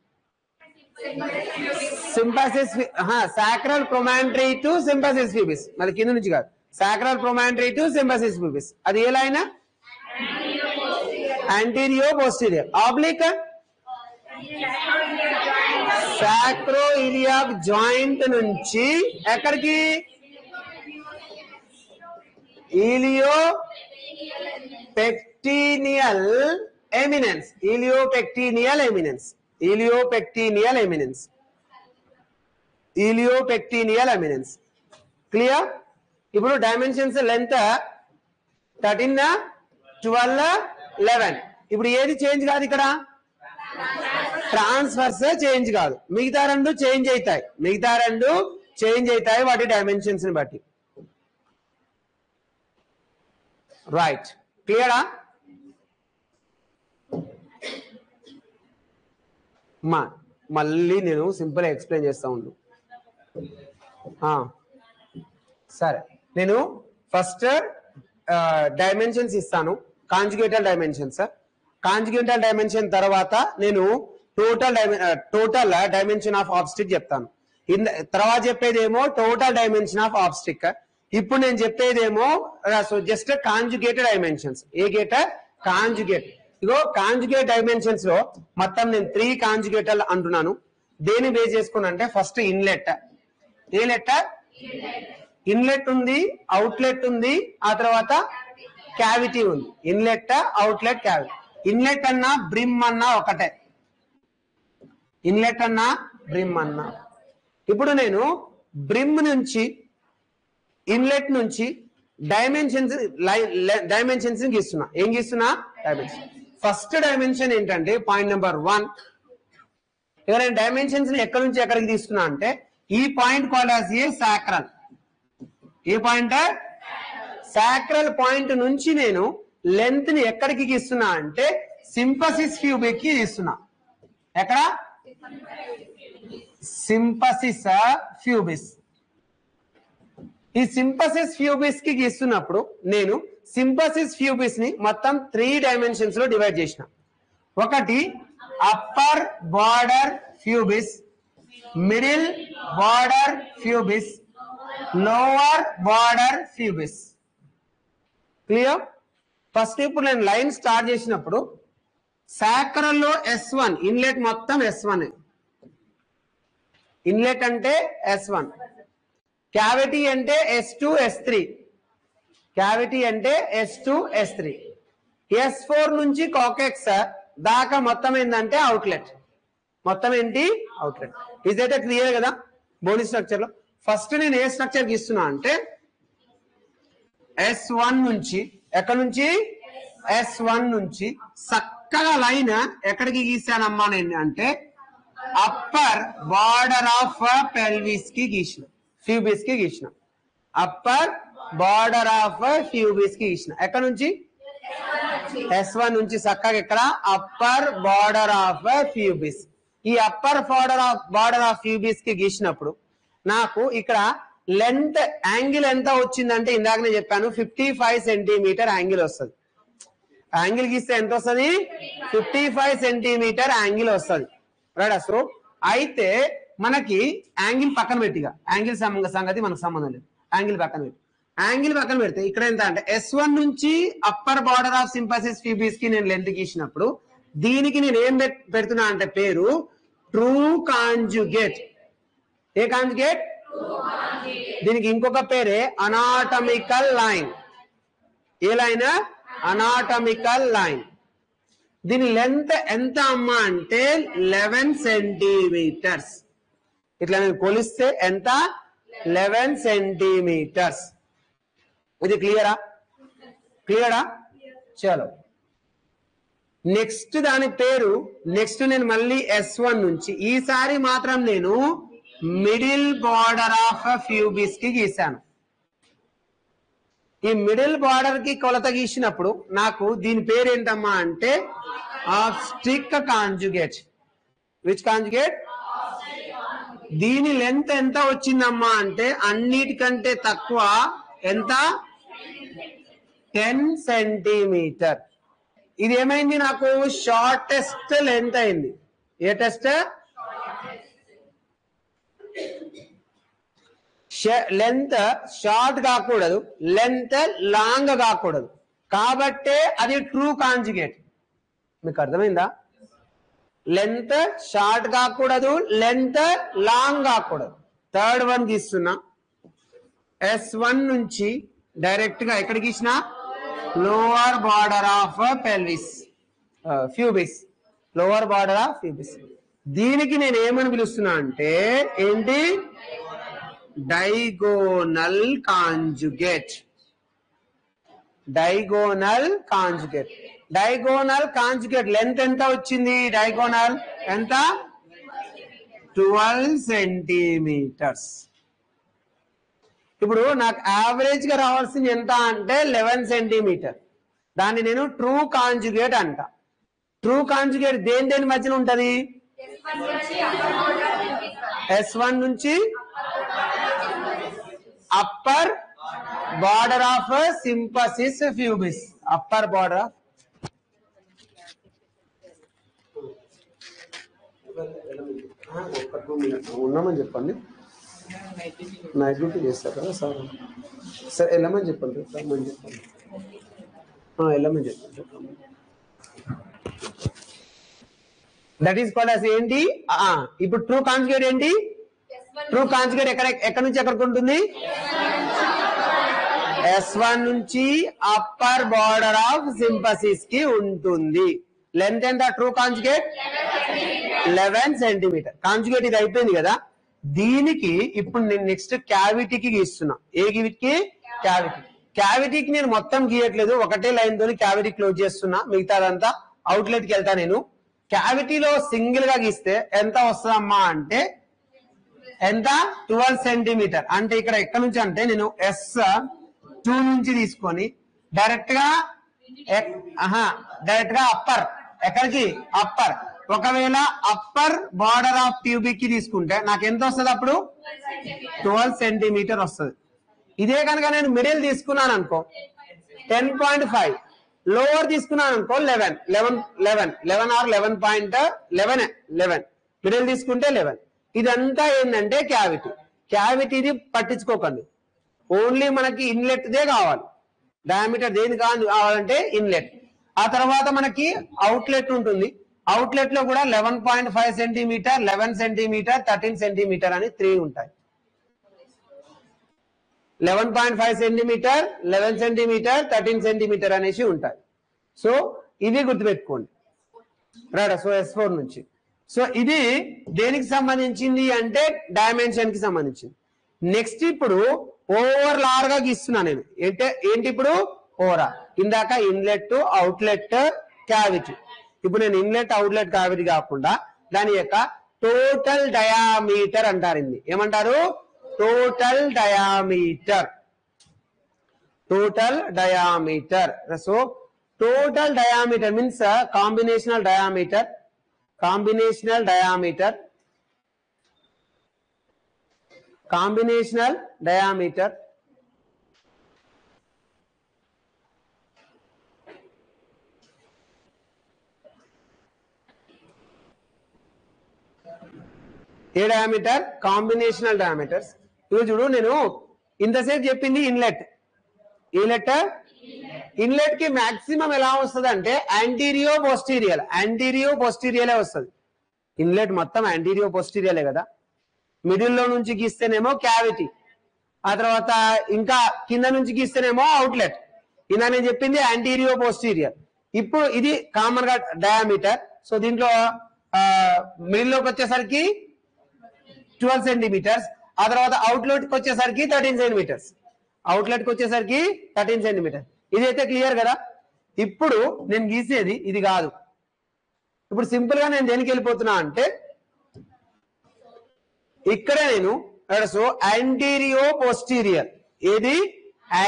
Speaker 1: symphysis sacral promontory to symphysis pubis మరి కింద నుంచి కాదు sacral promontory to symphysis pubis అది ఏ line anteroposterior oblique sacroiliac joint నుంచి ఎక్కడికి iliopectineal eminence iliopectineal eminence iliopectineal eminence iliopectineal eminence clear ఇప్పుడు dimensions length thirteen twelve eleven ఇప్పుడు ఏది చేంజ్ కాదు ఇక్కడ transfers change కాదు మిగతా రెండు చేంజ్ అవుతాయి మిగతా రెండు చేంజ్ అవుతాయి వాటి డైమెన్షన్స్ ని బట్టి రైట్ క్లియరా మా మళ్ళీ నేను సింపుల్ ఎక్స్ప్లెయిన్ చేస్తా ఉండు ఆ, సరే నేను ఫస్ట్ డైమెన్షన్స్ ఇస్తాను కాంజుగేటల్ డైమెన్షన్స్ కాంజుగేటల్ డైమెన్షన్ తర్వాత నేను total total dimension of obstetric చెప్తాను ఇన్- తర్వాత చెప్పేదేమో టోటల్ డైమెన్షన్ ఆఫ్ ఆబ్స్టిక్ ఇప్పుడు నేను చెప్పేదేమో సో జస్ట్ కాంజుగేటెడ్ డైమెన్షన్స్ ఏ గేట్ కాంజుగేట్ ఇగో కాంజుగేట్ డైమెన్షన్స్ లో మొత్తం నేను త్రీ కాంజుగేటల్ అంటున్నాను దేని బేస్ చేసుకుని అంటే ఫస్ట్ ఇన్లెట్ ఏ లెటర్ ఇన్లెట్ ఉంది అవుట్లెట్ ఉంది ఆ తర్వాత క్యావిటీ ఉంది ఇన్లెట్ అవుట్లెట్ క్యావిటీ ఇన్లెట్ అన్నా బ్రిమ్ అన్నా ఒకటే ఇన్లెట్ అన్నా బ్రిమ్ అన్నా ఇప్పుడు నేను బ్రిమ్ నుంచి ఇన్లెట్ నుంచి డైమెన్షన్స్ డైమెన్షన్స్ గీస్తున్నా ఏం గీస్తున్నా డైమెన్షన్ ఫస్ట్ డైమెన్షన్ ఏంటంటే పాయింట్ నెంబర్ వన్ ఇక నేను డైమెన్షన్స్ ని ఎక్కడి నుంచి ఎక్కడికి తీసుకున్నా అంటే ఈ point call as a sacral ఏ పాయింట్ సాక్రల్ పాయింట్ నుంచి నేను లెంత్ ని ఎక్కడికి గీస్తున్నా అంటే సింపసిస్ క్యూబిక్ కి గీస్తున్నా ఎక్కడ సింపసిస్ ఫ్యూబిస్ ఈ సింపసిస్ ఫ్యూబిస్ కి గీస్తున్నప్పుడు నేను సింపసిస్ ఫ్యూబిస్ ని మొత్తం త్రీ డైమెన్షన్స్ లో డివైడ్ చేసిన ఒకటి upper border pubis middle border pubis lower border pubis clear first ఇప్పుడు నేను లైన్ స్టార్ట్ చేసినప్పుడు సాకరల్లో ఎస్ వన్ ఇన్లెట్ మొత్తం ఎస్ వన్ ఇన్లెట్ అంటే ఎస్ వన్ క్యావిటీ అంటే S two S three cavity అంటే S two S three S four నుంచి coccyx దాకా మొత్తం ఏంటంటే అవుట్లెట్ మొత్తం ఏంటి అవుట్లెట్ ఇదైతే క్లియర్ కదా బోడీ స్ట్రక్చర్ లో ఫస్ట్ నేను ఏ స్ట్రక్చర్ గీస్తున్నా అంటే ఎస్ వన్ నుంచి ఎక్కడి నుంచి ఎస్ వన్ నుంచి చక్కగా లైన్ ఎక్కడికి గీసానమ్మా నేను అంటే అప్పర్ బార్డర్ ఆఫ్ పెల్విస్ కి గీసిన ఫ్యూబిస్ కి గీసిన అప్పర్ బార్డర్ ఆఫ్ ఫ్యూబిస్ కి గీసిన ఎక్కడ నుంచి ఎస్ వన్ నుంచి చక్కగా ఇక్కడ అప్పర్ బార్డర్ ఆఫ్ ఫ్యూబిస్ ఈ upper border of border of pubis కి గీసినప్పుడు నాకు ఇక్కడ లెంత్ యాంగిల్ ఎంత వచ్చిందంటే ఇందాక నేను చెప్పాను ఫిఫ్టీ ఫైవ్ సెంటీమీటర్ యాంగిల్ వస్తుంది యాంగిల్ గీస్తే ఎంత వస్తుంది ఫిఫ్టీ ఫైవ్ సెంటీమీటర్ యాంగిల్ వస్తుంది రైట్ సో అయితే మనకి యాంగిల్ పక్కన పెట్టిగా యాంగిల్ సంగతి మనకు సంబంధం లేదు యాంగిల్ పక్కన పెట్టి యాంగిల్ పక్కన పెడితే ఇక్కడ ఎంత అంటే ఎస్ వన్ నుంచి upper border of symphysis pubis కి నేను లెంత్ గీసినప్పుడు దీనికి నేను ఏం పెట్- పెడుతున్నా అంటే పేరు ట్రూ కాంజుగేట్ ఏ కాంజుగేట్ దీనికి ఇంకొక పేరే అనాటమికల్ లైన్ ఏ లైన్ అనాటమికల్ లైన్ దీని లెంత్ ఎంత అమ్మా అంటే లెవెన్ సెంటీమీటర్స్ ఇట్లా నేను కొలిస్తే ఎంత లెవెన్ సెంటీమీటర్స్ ఇది క్లియరా క్లియరా చలో నెక్స్ట్ దాని పేరు నెక్స్ట్ నేను మళ్ళీ ఎస్ వన్ నుంచి ఈసారి మాత్రం నేను మిడిల్ బార్డర్ ఆఫ్ ఫ్యూబిస్ కి గీశాను ఈ మిడిల్ బార్డర్ కి కొలత గీసినప్పుడు నాకు దీని పేరు ఏంటమ్మా అంటే obstetric conjugate which conjugate దీని లెంత్ ఎంత వచ్చిందమ్మా అంటే అన్నిటికంటే తక్కువ ఎంత టెన్ సెంటీమీటర్ ఇది ఏమైంది నాకు షార్టెస్ట్ లెంత్ అయింది ఏ టెస్ట్ లెంత్ షార్ట్ కాకూడదు లెంత్ లాంగ్ కాకూడదు కాబట్టే అది ట్రూ కాంజుగేట్ మీకు అర్థమైందా లెంత్ షార్ట్ కాకూడదు లెంత్ లాంగ్ కాకూడదు థర్డ్ వన్ గీస్తున్నా ఎస్ వన్ నుంచి డైరెక్ట్ గా ఎక్కడికి ఇచ్చిన lower border of pelvis pubis lower border of pubis దీనికి నేను ఏమని పిలుస్తున్నా అంటే ఏంటి diagonal conjugate diagonal conjugate diagonal conjugate length ఎంత వచ్చింది డైగోనల్ ఎంత ట్వెల్వ్ సెంటీమీటర్స్ ఇప్పుడు నాకు యావరేజ్ గా రావాల్సింది ఎంత అంటే లెవెన్ సెంటీమీటర్ దాన్ని నేను ట్రూ కాంజుగేట్ అంట ట్రూ కాంజుగేట్ దేని దేని మధ్యన ఉంటది ఎస్ వన్ నుంచి upper border of symphysis pubis upper border of ఉన్నామని చెప్పండి నైట్ డ్యూటీ చేస్తారు కదా సార్ సార్ వెళ్ళమని చెప్పండి రమ్మని చెప్పండి ఆ, వెళ్ళమని చెప్పండి దట్ ఈస్ కాల్డ్ అస్ ఏంటి ఆ, ఇప్పుడు ట్రూ కాన్జుగేట్ ఏంటి ట్రూ కాన్జుగేట్ ఎక్కడ ఎక్కడ నుంచి ఎక్కడికి ఉంటుంది ఎస్ వన్ నుంచి అప్పర్ బార్డర్ ఆఫ్ సింపసిస్ కి ఉంటుంది లెంత్ ఎంత true conjugate eleven centimetre conjugate ఇది అయిపోయింది కదా దీనికి ఇప్పుడు నేను నెక్స్ట్ క్యావిటీకి గీస్తున్నా ఏ గివికి క్యావిటీ క్యావిటీకి నేను మొత్తం గీయట్లేదు ఒకటే లైన్ తోని క్యావిటీ క్లోజ్ చేస్తున్నా మిగతాదంతా అవుట్లెట్ కి వెళ్తా నేను క్యావిటీలో సింగిల్ గా గీస్తే ఎంత వస్తుందమ్మా అంటే ఎంత ట్వెల్వ్ సెంటీమీటర్ అంటే ఇక్కడ ఎక్కడ నుంచి అంటే నేను ఎస్ టూ నుంచి తీసుకొని డైరెక్ట్ గా డైరెక్ట్ గా అప్పర్ ఎక్కడికి అప్పర్ ఒకవేళ అప్పర్ బార్డర్ ఆఫ్ ట్యూబిక్ కి తీసుకుంటే నాకు ఎంత వస్తుంది అప్పుడు ట్వెల్వ్ సెంటీమీటర్ వస్తుంది ఇదే కనుక నేను మిడిల్ తీసుకున్నాను అనుకో టెన్ పాయింట్ ఫైవ్ లోవర్ తీసుకున్నాను అనుకో eleven eleven eleven eleven or eleven point eleven eleven middle తీసుకుంటే లెవెన్ ఇదంతా ఏంటంటే క్యావిటీ క్యావిటీది పట్టించుకోకండి ఓన్లీ మనకి ఇన్లెట్ దే కావాలి డయామీటర్ దేని కావాలి కావాలంటే ఇన్లెట్ ఆ తర్వాత మనకి అవుట్లెట్ ఉంటుంది అవుట్లెట్ లో కూడా eleven point five centimetre eleven centimetre thirteen centimetre అని త్రీ ఉంటాయి eleven point five centimetre eleven centimetre thirteen centimetre అనేసి ఉంటాయి సో ఇవి గుర్తుపెట్టుకోండి రైట్ సో ఎస్ ఫోర్ నుంచి సో ఇది దేనికి సంబంధించింది అంటే డైమెన్షన్ కి సంబంధించింది నెక్స్ట్ ఇప్పుడు ఓవర్ లార్ గా గీస్తున్నా నేను ఏంటే ఏంటి ఇప్పుడు ఓవరా ఇందాక ఇన్లెట్ అవుట్లెట్ క్యావిటీ ఇప్పుడు నేను ఇన్లెట్ అవుట్లెట్ క్యావిటీ కాకుండా దాని యొక్క టోటల్ డయామీటర్ అంటారు ఇది ఏమంటారు total diameter total diameter so total diameter means combinational diameter combinational diameter combinational diameter ఏ డయామీటర్ కాంబినేషనల్ డయామీటర్స్ ఇవి చూడు నేను ఇంతసేపు చెప్పింది ఇన్లెట్ ఇన్లెట్ ఇన్లెట్ కి మాక్సిమం ఎలా వస్తుంది అంటే యాంటీరియో పోస్టీరియల్ యాంటీరియో పోస్టీరియలే వస్తుంది ఇన్లెట్ మొత్తం యాంటీరియో పోస్టీరియలే కదా మిడిల్ లో నుంచి గీస్తేనేమో క్యావిటీ ఆ తర్వాత ఇంకా కింద నుంచి గీస్తేనేమో అవుట్లెట్ ఇలా నేను చెప్పింది యాంటీరియో పోస్టీరియర్ ఇప్పుడు ఇది కామన్ గా డయామీటర్ సో దీంట్లో మిడిల్ లోకి వచ్చేసరికి ట్వెల్వ్ సెంటీమీటర్స్ ఆ తర్వాత అవుట్లెట్ కి వచ్చేసరికి థర్టీన్ సెంటీమీటర్స్ అవుట్లెట్ కి వచ్చేసరికి థర్టీన్ సెంటీమీటర్ ఇది అయితే క్లియర్ కదా ఇప్పుడు నేను గీసేది ఇది కాదు ఇప్పుడు సింపుల్ గా నేను దేనికి వెళ్ళిపోతున్నా అంటే ఇక్కడ నేను సో యాంటీరియో పోస్టీరియర్ ఏది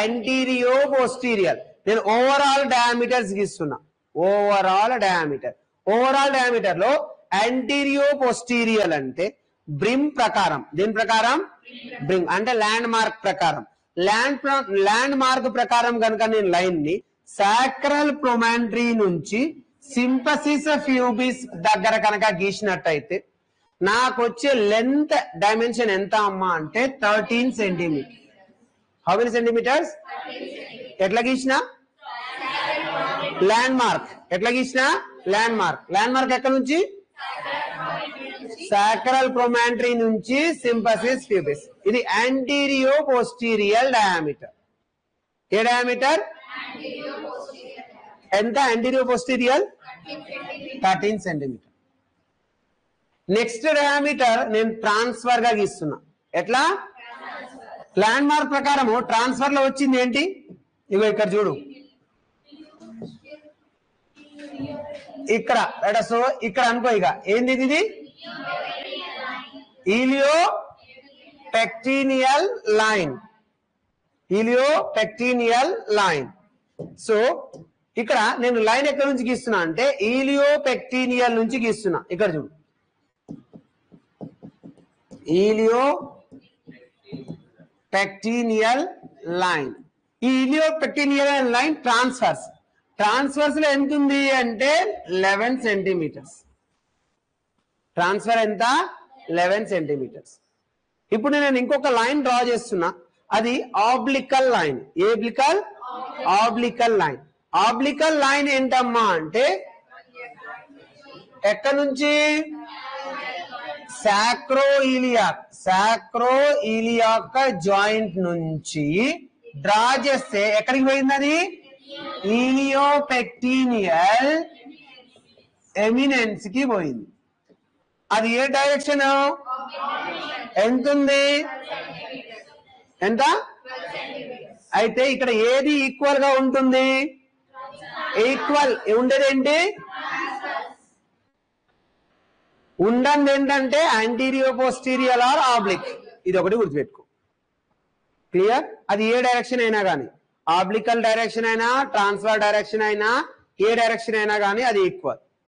Speaker 1: యాంటీరియో పోస్టీరియర్ నేను ఓవరాల్ డయామీటర్స్ గీస్తున్నా ఓవరాల్ డయామీటర్ ఓవరాల్ డయామీటర్ లో యాంటీరియో పోస్టీరియల్ అంటే బ్రిమ్ ప్రకారం దీని ప్రకారం బ్రిమ్ అంటే ల్యాండ్ మార్క్ ప్రకారం ల్యాండ్ ల్యాండ్ మార్క్ ప్రకారం కనుక నేను లైన్ ని సాక్రల్ ప్రొమాంట్రీ నుంచి సింపసిస్ ఫ్యూబిస్ దగ్గర కనుక గీసినట్టయితే నాకు వచ్చే లెంత్ డైమెన్షన్ ఎంత అమ్మా అంటే thirteen centimetre how many centimetres ఎట్లా గీసిన ల్యాండ్ మార్క్ ఎట్లా గీసిన ల్యాండ్ మార్క్ ల్యాండ్ మార్క్ ఎక్కడ నుంచి సాక్రల్ ప్రొమాంట్రీ నుంచి సింపసిస్ ఫ్యూబిస్ ఇది యాంటీరియో పోస్టీరియల్ డయామీటర్ ఏ డయామీటర్ ఎంత anteroposterior thirteen centimetre next diameter నేను ట్రాన్స్ఫర్ గా గీస్తున్నా ఎట్లా ల్యాండ్ మార్క్ ప్రకారము ట్రాన్స్ఫర్ లో వచ్చింది ఏంటి ఇగో ఇక్కడ చూడు ఇక్కడ రైట్ సో ఇక్కడ అనుకో ఇక ఏంది ఇది iliopectineal line iliopectineal line so ఇక్కడ నేను లైన్ ఎక్కడి నుంచి గీస్తున్నా అంటే ఈలియో పెక్టీనియల్ నుంచి గీస్తున్నా ఇక్కడ చూడు ఈలియో పెక్టీనియల్ లైన్ ఈ iliopectineal line transverse transverse లో ఎంత ఉంది అంటే లెవెన్ సెంటీమీటర్స్ ట్రాన్స్ఫర్ ఎంత లెవెన్ సెంటీమీటర్స్ ఇప్పుడు నేను ఇంకొక లైన్ డ్రా చేస్తున్నా అది oblique line oblique oblique line oblique line ఏంటమ్మా అంటే ఎక్కడి నుంచి sacroiliac sacroiliac joint నుంచి డ్రా చేస్తే ఎక్కడికి పోయింది అది ఈలియోపెక్టీనియల్ ఎమినెన్స్ కి పోయింది అది ఏ డైరెక్షన్ ఎంత ఉంది ఎంత అయితే ఇక్కడ ఏది ఈక్వల్ గా ఉంటుంది ఈక్వల్ ఉండేది ఏంటి ఉండంది ఏంటంటే యాంటీరియో పోస్టీరియల్ ఆర్ ఆబ్లిక్ ఇది ఒకటి గుర్తుపెట్టుకో క్లియర్ అది ఏ డైరెక్షన్ అయినా కానీ ఆబ్లికల్ డైరెక్షన్ అయినా ట్రాన్స్ఫర్ డైరెక్షన్ అయినా ఏ డైరెక్షన్ అయినా కానీ అది ఈక్వల్